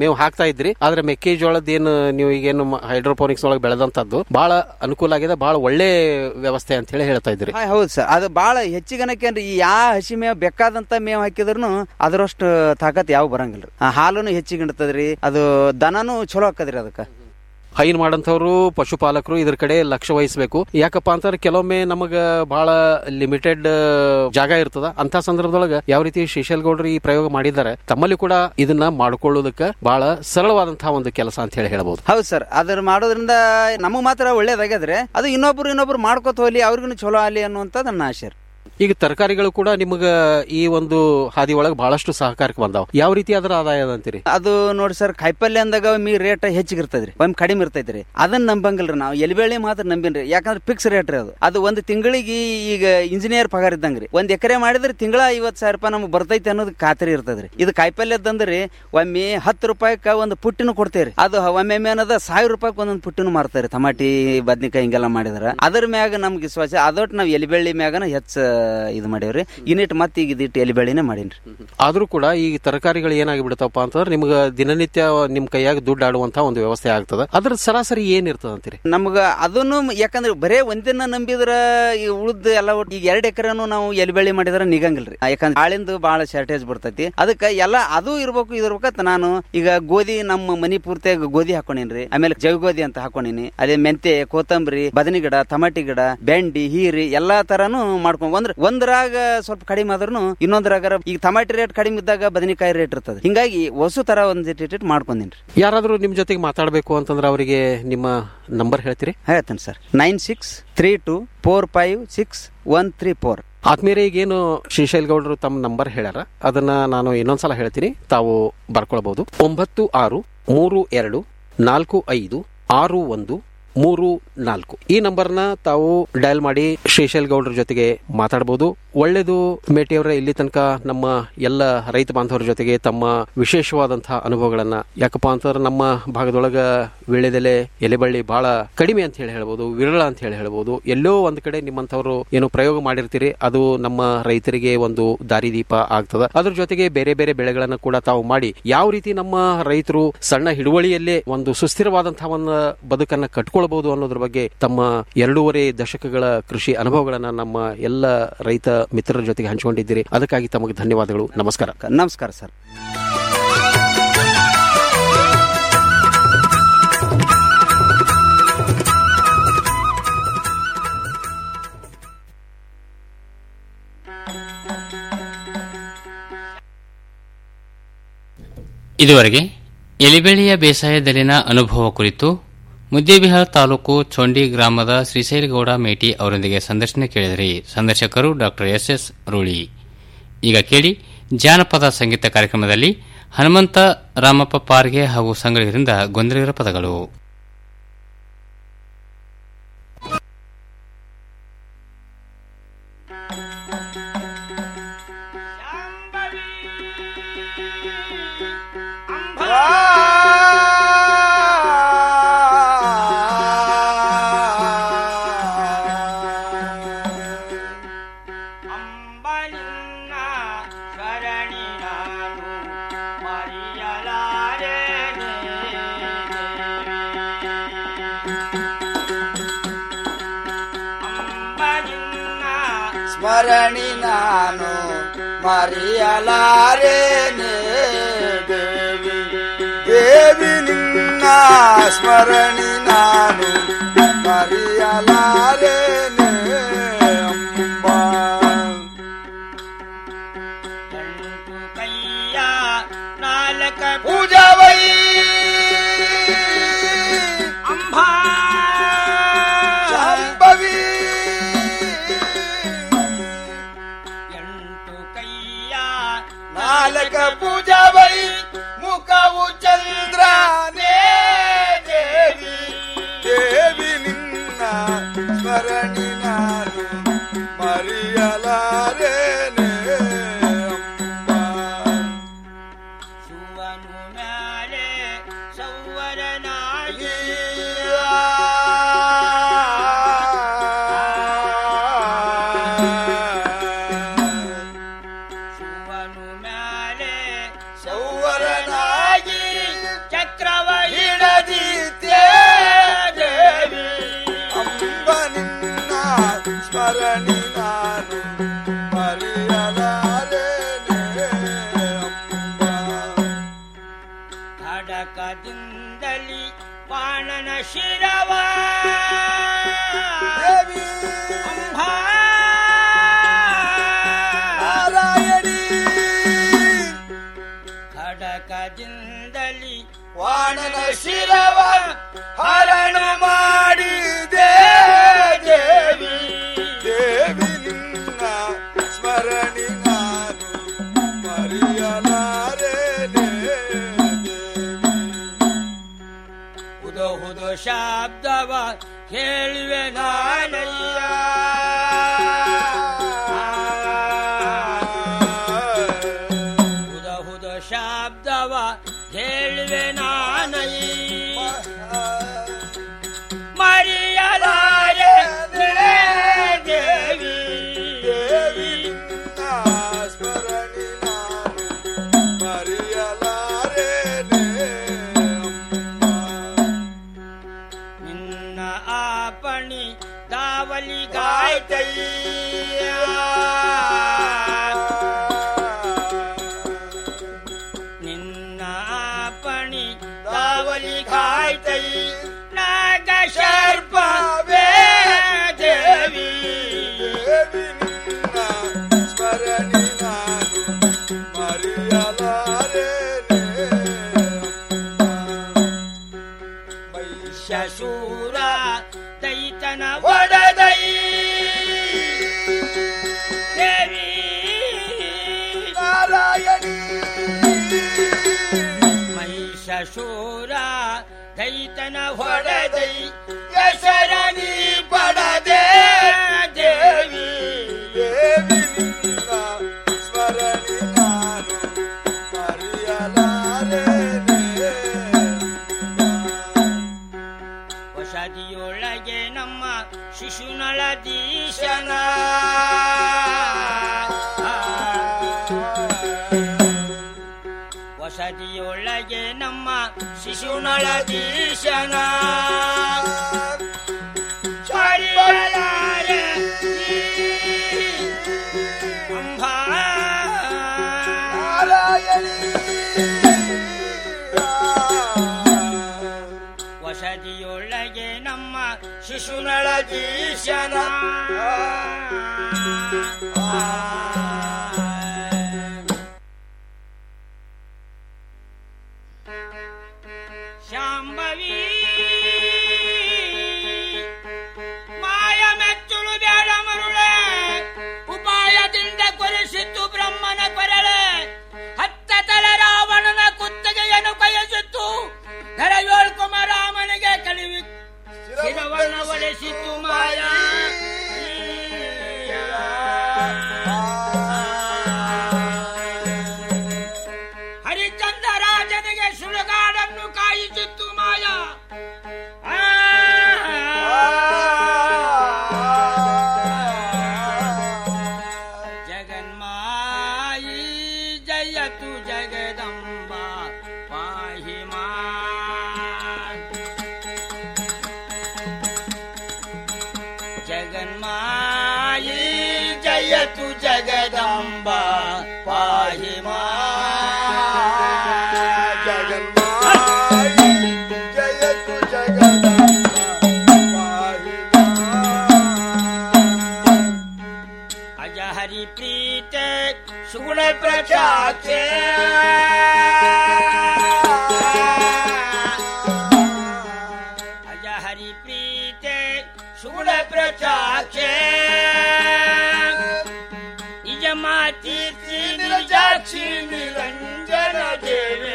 ಮೇವು ಹಾಕ್ತಾ ಇದ್ರಿ ಆದ್ರೆ ಮೆಕ್ಕೆಜೋಳದ ಏನು ನೀವು ಈಗೇನು ಹೈಡ್ರೋಪೋನಿಕ್ಸ್ ಒಳಗೆ ಬೆಳೆದಂತದ್ದು ಬಹಳ ಅನುಕೂಲ ಆಗಿದೆ ಬಹಳ ಒಳ್ಳೆ ವ್ಯವಸ್ಥೆ ಅಂತ ಹೇಳಿ ಹೇಳ್ತಾ ಇದ್ರಿ ಹಾ, ಹೌದು ಸರ್ ಅದು ಭಾಳ ಹೆಚ್ಚಿಗನಕ್ಕೆ ಅಂದ್ರೆ ಈ ಯಾವ ಹಸಿ ಮೇವು ಬೇಕಾದಂತ ಮೇವು ಹಾಕಿದ್ರು ಅದರಷ್ಟು ತಾಕತ್ ಯಾವ ಬರಂಗಿಲ್ಲ ಹಾಲುನು ಹೆಚ್ಚಿಗೆ ಹಿಡ್ತದ್ರಿ ಅದು ದನನು ಚಲೋ ಆಕದ್ರಿ ಅದಕ್ಕೆ ಹೈನ್ ಮಾಡಂತವ್ರು ಪಶುಪಾಲಕರು ಇದ್ರ ಕಡೆ ಲಕ್ಷ್ಯ ವಹಿಸಬೇಕು ಯಾಕಪ್ಪ ಅಂತಂದ್ರೆ ಕೆಲವೊಮ್ಮೆ ನಮಗ ಬಹಳ ಲಿಮಿಟೆಡ್ ಜಾಗ ಇರ್ತದ ಅಂತ ಸಂದರ್ಭದೊಳಗ ಯಾವ ರೀತಿ ಶ್ರೀಶೈಲ್ ಗೌಡ್ರು ಈ ಪ್ರಯೋಗ ಮಾಡಿದ್ದಾರೆ ತಮ್ಮಲ್ಲಿ ಕೂಡ ಇದನ್ನ ಮಾಡ್ಕೊಳ್ಳೋದಕ್ಕೆ ಬಹಳ ಸರಳವಾದಂತಹ ಒಂದು ಕೆಲಸ ಅಂತ ಹೇಳಿ ಹೇಳ್ಬೋದು ಹೌದು ಸರ್ ಅದ್ರ ಮಾಡೋದ್ರಿಂದ ನಮಗ್ ಮಾತ್ರ ಒಳ್ಳೇದಾಗ್ಯದ್ರೆ ಅದು ಇನ್ನೊಬ್ರು ಇನ್ನೊಬ್ರು ಮಾಡ್ಕೋತ ಹೋಗ್ಲಿ ಅವ್ರಿಗೂ ಚಲೋ ಆಗಲಿ ಅನ್ನುವಂಥದ್ದು ನನ್ನ ಆಶೆ ರೀ. ಈಗ ತರಕಾರಿಗಳು ಕೂಡ ನಿಮಗ ಈ ಒಂದು ಹಾದಿ ಒಳಗೆ ಬಹಳಷ್ಟು ಸಹಕಾರಕ್ಕೆ ಬಂದಾವ ಯಾವ ರೀತಿ ಅದರ ಆದಾಯ ಅದ ಅಂತೀರಿ ಅದು ನೋಡಿ ಸರ್ ಕಾಯಿಪಲ್ಯ ಅಂದಾಗ ಒಮ್ಮೆ ರೇಟ್ ಹೆಚ್ಚಿಗೆ ಇರ್ತದ್ರಿ ಒಮ್ಮೆ ಕಡಿಮೆ ಇರ್ತೈತ್ರಿ ಅದನ್ನ ನಂಬಂಗಿಲ್ರಿ ನಾವು ಎಲಿಬೇಳಿ ಮಾತ್ರ ನಂಬಿನ್ರಿ ಯಾಕಂದ್ರೆ ಫಿಕ್ಸ್ ರೇಟ್ ರೀ ಅದು ಅದು ಒಂದು ತಿಂಗಳಿಗೆ ಈಗ ಇಂಜಿನಿಯರ್ ಪಗಾರ ಇದ್ದಂಗ್ರಿ ಒಂದ್ ಎಕರೆ ಮಾಡಿದ್ರೆ ತಿಂಗಳ ಐವತ್ ಸಾವಿರ ರೂಪಾಯಿ ನಮ್ಗೆ ಬರ್ತೈತಿ ಅನ್ನೋದು ಖಾತ್ರಿ ಇರ್ತದ್ರಿ ಇದು ಕಾಯಿಪಲ್ಯದಂದ್ರಿ ಒಮ್ಮೆ ಹತ್ತು ರೂಪಾಯಿಕ ಒಂದು ಪುಟ್ಟಿನೂ ಕೊಡ್ತೇವ್ರಿ ಅದು ಒಮ್ಮೆ ಏನದ ಸಾವಿರ ರೂಪಾಯಿ ಒಂದೊಂದು ಪುಟ್ಟಿನೂ ಮಾರ್ತಾರೆ ಟಮಾಟಿ ಬದ್ನಿಕಾಯಿ ಹಿಂಗೆಲ್ಲ ಮಾಡಿದ್ರ ಅದ್ರ ಮ್ಯಾಗ ನಮ್ಗೆ ವಿಶ್ವಾಸ ಅದೊಟ್ಟು ನಾವು ಎಲಿಬೆಳ್ಳಿ ಮ್ಯಾಗನ ಹೆಚ್ಚ ಇದು ಮಾಡೇವ್ರಿ ಯೂನಿಟ್ ಮತ್ತೆ ಈಗ ಇದಿಟ್ಟು ಎಲಿಬೆಳ್ಳಿನೇ ಮಾಡೀನ್ರಿ ಆದ್ರೂ ಕೂಡ ಈ ತರಕಾರಿಗಳು ಏನಾಗಿ ಬಿಡ್ತಾವಪ್ಪ ಅಂತಂದ್ರೆ ನಿಮ್ಗೆ ದಿನನಿತ್ಯ ನಿಮ್ ಕೈಯಾಗ ದುಡ್ಡು ಆಡುವಂತ ಒಂದು ವ್ಯವಸ್ಥೆ ಆಗ್ತದ ಅದ್ರ ಸರಾಸರಿ ಏನ್ ಇರ್ತದ ಅಂತೀರಿ ನಮ್ಗ ಅದನ್ನು ಯಾಕಂದ್ರೆ ಬರೇ ಒಂದಿನ ನಂಬಿದ್ರ ಈ ಉಳ್ದ ಎಲ್ಲ ಒಟ್ಟು ಈಗ ಎರಡ್ ಎಕರೆನು ನಾವು ಎಲಿಬೆಳ್ಳಿ ಮಾಡಿದ್ರ ನಿಗಂಗಿಲ್ರಿ ಯಾಕಂದ್ರೆ ಹಾಳಿಂದು ಬಹಳ ಶಾರ್ಟೇಜ್ ಬರ್ತೈತಿ ಅದಕ್ಕೆ ಎಲ್ಲ ಅದು ಇರ್ಬೇಕು ಇದಿರ್ಬೇಕಂತ ನಾನು ಈಗ ಗೋಧಿ ನಮ್ಮ ಮನಿ ಪೂರ್ತಿಯಾಗಿ ಗೋಧಿ ಹಾಕೊಂಡಿನ್ರಿ ಆಮೇಲೆ ಜೈ ಗೋಧಿ ಅಂತ ಹಾಕೊಂಡಿನಿ ಅದೇ ಮೆಂತೆ ಕೊತ್ತಂಬರಿ ಬದನಿ ಗಿಡ ಟಮಾಟಿ ಗಿಡ ಬೆಂಡಿ ಹೀರಿ ಎಲ್ಲಾ ತರಾನು ಮಾಡ್ಕೊಂಡ್ ಒಂದ್ರ ಒಂದ್ರಾಗ ಸ್ವಲ್ಪ ಕಡಿಮೆ ಆದ್ರೂ ಇನ್ನೊಂದ್ರಾಗ ಈಗ ಟಮಾಟಿ ರೇಟ್ ಕಡಿಮೆ ಇದ್ದಾಗ ಬದನೆಕಾಯಿ ರೇಟ್ ಇರ್ತದೆ ಹಿಂಗಾಗಿ ಹೊಸು ತರ ಒಂದ್ ಇಟ್ಟಿಟ್ಟು ಮಾಡ್ಕೊಂಡಿನ್ರಿ ಯಾರಾದ್ರೂ ನಿಮ್ ಜೊತೆಗೆ ಮಾತಾಡ್ಬೇಕು ಅಂತಂದ್ರೆ ಅವರಿಗೆ ನಿಮ್ಮ ನಂಬರ್ ಹೇಳ್ತೀರಿ ಹೇಳ್ತೇನೆ sir nine six three two four five six one three four ಆದ್ಮೇಲೆ ಈಗೇನು ಶ್ರೀಶೈಲ್ ಗೌಡರು ತಮ್ಮ ನಂಬರ್ ಹೇಳ್ಯಾರ ಅದನ್ನ ನಾನು ಇನ್ನೊಂದ್ಸಲ ಹೇಳ್ತೀನಿ ತಾವು ಬರ್ಕೊಳ್ಬಹುದು ಒಂಬತ್ತು ಆರು ಮೂರು ಎರಡು ನಾಲ್ಕು ಐದು ಆರು ಒಂದು ಮೂರು ನಾಲ್ಕು ಈ ನಂಬರ್ನ ತಾವು ಡಯಲ್ ಮಾಡಿ ಶ್ರೀಶೈಲ್ ಗೌಡ್ರ ಜೊತೆಗೆ ಮಾತಾಡಬಹುದು ಒಳ್ಳೇದು ಮೇಟಿಯವರ ಇಲ್ಲಿ ತನಕ ನಮ್ಮ ಎಲ್ಲ ರೈತ ಬಾಂಧವರ ಜೊತೆಗೆ ತಮ್ಮ ವಿಶೇಷವಾದಂತಹ ಅನುಭವಗಳನ್ನ ಯಾಕಪ್ಪ ಅಂತಂದ್ರೆ ನಮ್ಮ ಭಾಗದೊಳಗ ವೀಳ್ಯದೆಲೆ ಎಲೆಬಳ್ಳಿ ಬಹಳ ಕಡಿಮೆ ಅಂತ ಹೇಳಿ ಹೇಳ್ಬೋದು ವಿರಳ ಅಂತ ಹೇಳಿ ಹೇಳ್ಬೋದು ಎಲ್ಲೋ ಒಂದ್ ಕಡೆ ನಿಮ್ಮಂತವರು ಏನು ಪ್ರಯೋಗ ಮಾಡಿರ್ತೀರಿ ಅದು ನಮ್ಮ ರೈತರಿಗೆ ಒಂದು ದಾರಿದೀಪ ಆಗ್ತದ ಅದ್ರ ಜೊತೆಗೆ ಬೇರೆ ಬೇರೆ ಬೆಳೆಗಳನ್ನ ಕೂಡ ತಾವು ಮಾಡಿ ಯಾವ ರೀತಿ ನಮ್ಮ ರೈತರು ಸಣ್ಣ ಹಿಡುವಳಿಯಲ್ಲೇ ಒಂದು ಸುಸ್ಥಿರವಾದಂತಹ ಒಂದು ಬದುಕನ್ನ ಕಟ್ಕೊಳ್ಬಹುದು ಅನ್ನೋದ್ರ ಬಗ್ಗೆ ತಮ್ಮ ಎರಡೂವರೆ ದಶಕಗಳ ಕೃಷಿ ಅನುಭವಗಳನ್ನ ನಮ್ಮ ಎಲ್ಲ ರೈತ ಮಿತ್ರರ ಜೊತೆಗೆ ಹಂಚಿಕೊಂಡಿದ್ದೀರಿ ಅದಕ್ಕಾಗಿ ತಮಗೆ ಧನ್ಯವಾದಗಳು ನಮಸ್ಕಾರ ನಮಸ್ಕಾರ ಸರ್ ಇದುವರೆಗೆ ಎಲಿಬೆಳೆಯ ಬೇಸಾಯದಲ್ಲಿನ ಅನುಭವ ಕುರಿತು ಮುದ್ದೇಬಿಹಾರ್ ತಾಲೂಕು ಚೊಂಡಿ ಗ್ರಾಮದ ಶ್ರೀಶೈಲಗೌಡ ಮೇಟಿ ಅವರೊಂದಿಗೆ ಸಂದರ್ಶನ ಕೇಳಿದರೆ ಸಂದರ್ಶಕರು ಡಾಕ್ಟರ್ ಎಸ್ ಎಸ್ ರೂಳಿ ಈಗ ಕೇಳಿ ಜಾನಪದ ಸಂಗೀತ ಕಾರ್ಯಕ್ರಮದಲ್ಲಿ ಹನುಮಂತ ರಾಮಪ್ಪ ಪಾರ್ಗೆ ಹಾಗೂ ಸಂಗಳಿಗರಿಂದ ಗೊಂದಲಿಗರ ಪದಗಳು ಸ್ಮರಣಿ ನಾನು ಮರೆಯಲಾರೇನೆ ದೇವಿ ದೇವಿ ನಿನ್ನ ಸ್ಮರಣಿ ನಾನು ಮರೆಯಲಾರೇನೆ ಅಂಬ ನಾಲ್ಕ ಪೂಜಾವೈ ಅಂಬಾ ಶಾಂಭವಿ ನಾಲ್ಕ ಪೂಜಾವೈ ಮುಖವು ಚಂದ್ರನೇ ದೇವಿ ದೇವಿ ನಿನ್ನ ಸ್ಮರಣಿ ನಾನು ಮರೆಯಲಾರೇನೆ ಸೌವರನಾಗಿ ಸೌವರನಾಗಿ ಸ್ಮರಣಿ ನಾನು ಮರೆಯಲಾರೆನೆ ಖಡಕದಿಂದಲಿ ಬಾಣನ ಶಿರವ ಅಂಬಾ ನಾರಾಯಣಿ ಖಡಕದಿಂದಲಿ ವಾಣನ ಶಿರವ ಹರಣ ಮಾಡಿದೆ ದೇವಿ ದೇವಿ ನಿನ್ನ ಸ್ಮರಣಿ ನಾನು ಮರೆಯಲಾರೆನೆ ಹುದು ಹುದು ಶಬ್ದವ ಕೇಳುವೆ ನಾನಯ್ಯ ಹುದ ಹುದ ಶಬ್ದವ ಹೇಳುವೆ ನಾನಯ್ಯ ಮರಿಯಲಾರೆ ದೇವಿ ದೇವಿ ನಿನ್ನ ಸ್ಮರಣಿ ನಾನು ಮರೆಯಲಾರೆನೆ ನಿನ್ನ ಆಪಣಿ ದಾವಲಿ ಗಾಯ್ತಯ್ಯ ನಿನ್ನ ಆಪಣಿ ದಾವಲಿ ಗಾಯ್ತೈ ನಾಗ ಶರ್ಪ ದೇವಿ ದೇವಿ ನಿನ್ನ ಸ್ಮರಣಿ ನಾನು ಮರೆಯಲಾರೆನೆ ಶಶೂರ ದೈತನ ಒಡದೈ ದೇವಿ ನಾರಾಯಣಿ ಮಹಿಷಶೂರ ದೈತನ ಹೊಡೆದೈ ಯಶರಣಿ ಪಡದೆ ದೇವಿ ದೇವಿ ನಿನ್ನ ಸ್ಮರಣಿ ನಾನು ಮರೆಯಲಾರೆನೆ ವಸದಿಯೊಳಗೆ ನಮ್ಮ ಶಿಶುನಳ ದೀಶನ ವಸದಿಯೊಳಗೆ ನಮ್ಮ ಶಿಶುನಳ ದೀಶನ ಚಾರಿಯಲಾರೆ ಅಂಬಾ ನಾರಾಯಣಿ ವಸದಿಯೊಳಗೆ ನಮ್ಮ ಶಿಶುನಳ ದೀಶನ ಶಾಂಭವಿ ಮಾಯ ಮೆಚ್ಚುಳು ಬೇಡ ಮರುಳೆ ಉಪಾಯದಿಂದ ಕೊರೆಸಿತ್ತು ಬ್ರಹ್ಮನ ಕೊರಳೆ ಹತ್ತ ತಲೆ ರಾವಣನ ಕುತ್ತಿಗೆಯನ್ನು ಕೈಯಿಸಿತ್ತು ಧರೆಯೋಳ್ ಕುಮಾರಾಮನಿಗೆ ಕಳಿವಿ ಶಿರವನ್ನ ಒಡೆಸಿತ್ತು ಮಾಯ ಹರಿಚಂದ್ರ ರಾಜನಿಗೆ ಸುಡುಗಾಡನ್ನು ಕಾಯಿಸಿತ್ತು ಮಾಯ ಜಗನ್ಮಾಯಿ ಜಯತು ಜಗದಂಬ ಪಾಹಿ ಮಾ ಜಗನ್ಮಾಯಿ ಜಯತು ಜಗದಂಬ ಪಾಹಿ ಮಾ ಜಗನ್ಮಾಯಿ ಜಯತು ಜಗದಂಬ ಅಜ ಹರಿ ಪ್ರೀತೆ ಸುಗುಣ ಪ್ರಚಾಕ್ಷೆ ಅಜ ಹರಿ ಪ್ರೀತೆ ಸುಗುಣ ಪ್ರಚಾಕ್ಷೆ ನಿಜ ಮಾತೀರ್ತಿ ನಿಜಾಕ್ಷಿ ನಿರಂಜನ ದೇವೆ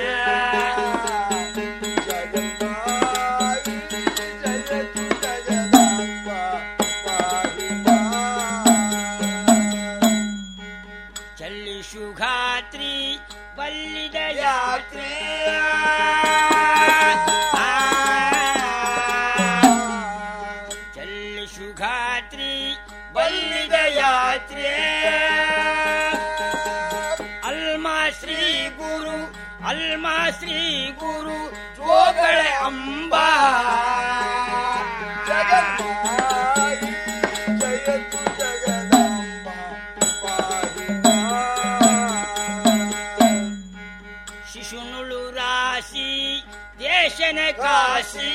ಚಲ್ಲಿ ಶುಘಾತ್ರಿ ಬಲ್ಲಿದ ಯಾತ್ರೆ ಚಲ್ಲಿ ಶುಘಾತ್ರಿ ಬಲ್ಲಿದ ಯಾತ್ರೆ ಅಲ್ಮಾ ಶ್ರೀ ಗುರು ಅಲ್ಮಾ ಶ್ರೀ ಗುರು ಜೋಗಳೆ ಅಂಬಾ ಜಗನ್ಮಾಯಿ ಜಯತು ಕಾಶಿ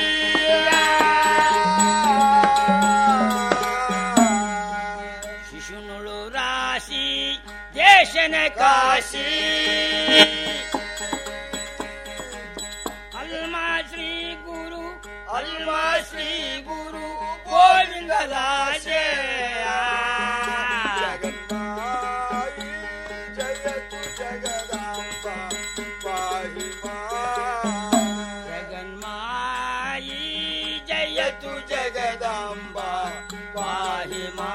ಶಿಶುನುಳು ರಾಶಿ ದೇಶನ ಕಾಶಿ ಅಲ್ಮಾ ಶ್ರೀ ಗುರು ಅಲ್ಮಾ ಶ್ರೀ ಗುರು ಗೋವಿಂದ ದಾಸೆ ಜಗನ್ಮಾಯಿ ಜಯತು ಜಗದಾಂಬ ಪಾಹಿ ಮಾ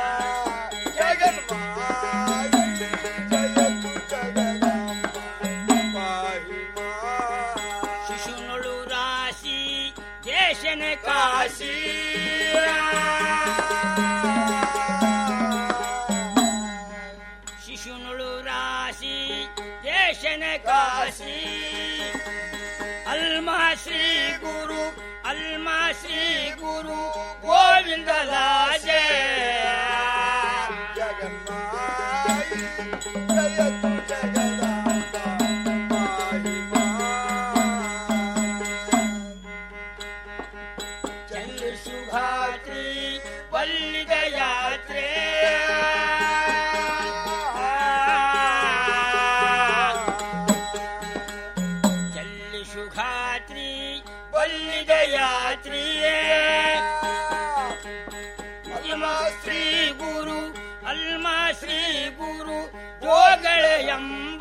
ಜಗನ್ಮಾಯಿ ಜಯತು ಜಗದಾಂಬ ಪಾಹಿ ಮಾ ಶಿಶುನುಳು ರಾಶಿ ದೇಶನ ಕಾಶಿ ಶಿಶುನುಳು ರಾಶಿ ದೇಶನ ಕಾಶಿ ಅಲ್ಮಾ ಶ್ರೀ ಗುರು ಅಲ್ಮಾ ಶ್ರೀ ಗುರು ಗೋವಿಂದ ಲಾಜೆ ಚಂದ್ರ ಸುಭಾತ್ರಿ ಪಲ್ಲಿದ ಯಾತ್ರೆ ಚಲ್ಲಿ ಸುಖಾತ್ರಿ ಪಲ್ಲಿದ ಯಾತ್ರಿಯೇ ಅಲ್ಮಾ ಶ್ರೀ ಗುರು ಅಲ್ಮಾ ಶ್ರೀ ಗುರು ಯೋಗಳ ಎಂಬ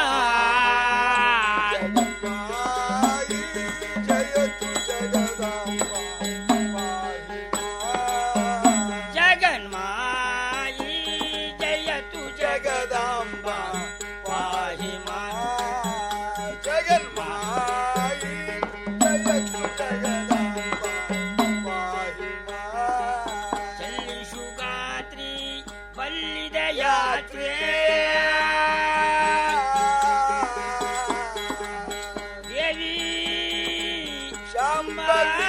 ಜಗನ್ಮಾಯಿ ಜಯತು ಜಗದಾಂಬ ಪಾಹಿ ಮಾ ಜಗನ್ಮಾಯಿ ಜಯತು ಜಗದಾಂಬ ಪಾಹಿ ಮಾ ಚಲ್ಲಿಸು ಗಾತ್ರಿ ಬಲ್ಲಿದ ಯಾತ್ರೆ ದೇವಿ ಶಾಂಬಲಿ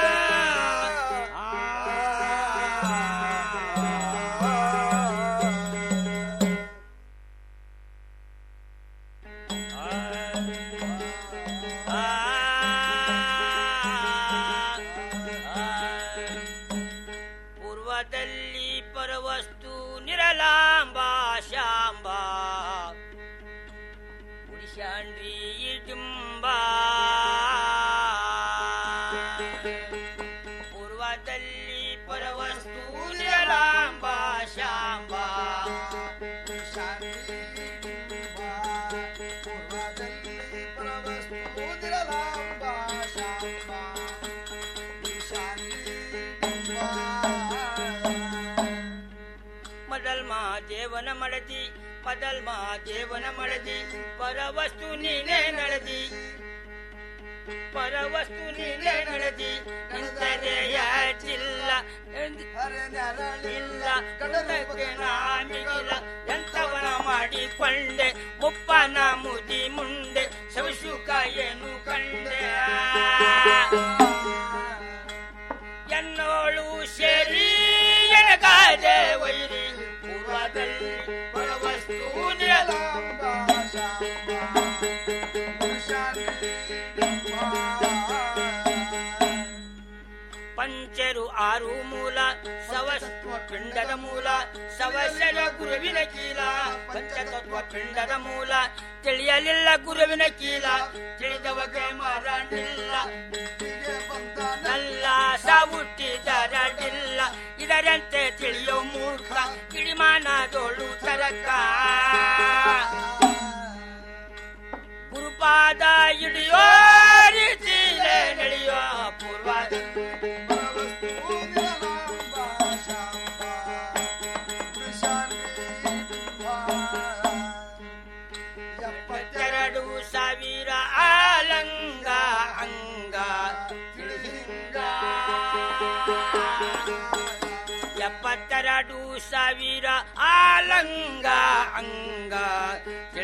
ಪೂರ್ವದಲ್ಲಿ ಪರವಸ್ತು ನಿರಲಾಂಬ ಶಾಂಬ ಉಡಿಶಾಂಡ್ರಿ ಡಿಂಬ ಪೂರ್ವದಲ್ಲಿ ಪರವಸ್ತು ನಿರಲಾಂಬ ಶಾಂಬ ಮದಲ್ಮಾ ದೇವನ ಮಡದಿ ಮದಲ್ಮಾ ದೇವನ ಮಡದಿ ಪರವಸ್ತು ನೀನೇ ನಡೆದಿ ಪರವಸ್ತು ನೀನೇ ನಡೆದಿ ನಿಂತರೆಯ ಚಿಲ್ಲ ಇಲ್ಲ ಕಡಲಕ್ಕೆ ನಾಮಿಗಿಲ್ಲ ಎಂತವನ ಮಾಡಿಕೊಂಡೆ ಮುಪ್ಪನ ಮುದಿ ಮುಂದೆ ಸವಿಸುಕ ಏನು ಕಂಡೆ ಎನ್ನೋಳು ಸೇರಿ ಎನಗಾದೆ ವೈರಿ ಪೂರ್ವದಲ್ಲಿ ಪರವಸ್ತು ನಿರಲಾಂಬ ಪಂಚರು ಆರು ಮೂಲ ಸವಸ್ತ್ವ ಪಿಂಡದ ಮೂಲ ಸವಸರ ಗುರುವಿನ ಕೀಲ ಪಂಚತತ್ವ ಪಿಂಡದ ಮೂಲ ತಿಳಿಯಲಿಲ್ಲ ಗುರುವಿನ ಕೀಲ ತಿಳಿದವಗೆ ಮರಣಿಲ್ಲ ನಲ್ಲ ಸಾವುಟ್ಟಿದರಡಿಲ್ಲ ಇದರಂತೆ ತಿಳಿಯೋ ಮೂರ್ಖ ಕಿಡಿಮಾನದೋಳು ತರಕ ಗುರುಪಾದ ಹಿಡಿಯೋ ರೀತಿಲೇ ನಡೆಯೋ ಪೂರ್ವ ಎಪ್ಪತ್ತೆರಡು ಸಾವಿರ ಆಲಂಗ ಅಂಗ ತಿಳಿಹಿಂಗ ಎಪ್ಪತ್ತೆರಡು ಸಾವಿರ ಆಲಂಗ ಅಂಗ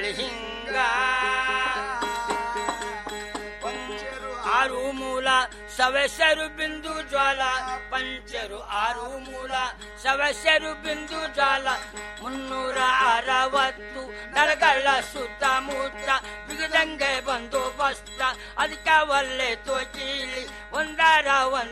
ತಿಳಿಹಿಂಗ ಆರು ಮೂಲ ಸವಸ್ಯರು ಬಿಂದು ಜ್ವಾಲ ಪಂಚರು ಆರು ಮೂಲ ಸವಸ್ಯರು ಬಿಂದು ಜ್ವಾಲ ಮುನ್ನೂರ ಅರವತ್ತು ದಳಗಳ ಸುತ್ತಮುತ್ತ ಬಿಗದಂಗೆ ಬಂದೋಬಸ್ತ ಅದಕ್ಕೆ ಒಲ್ಲೆ ತೋಚಿಲಿ ಒಂದರ ಒಂದ್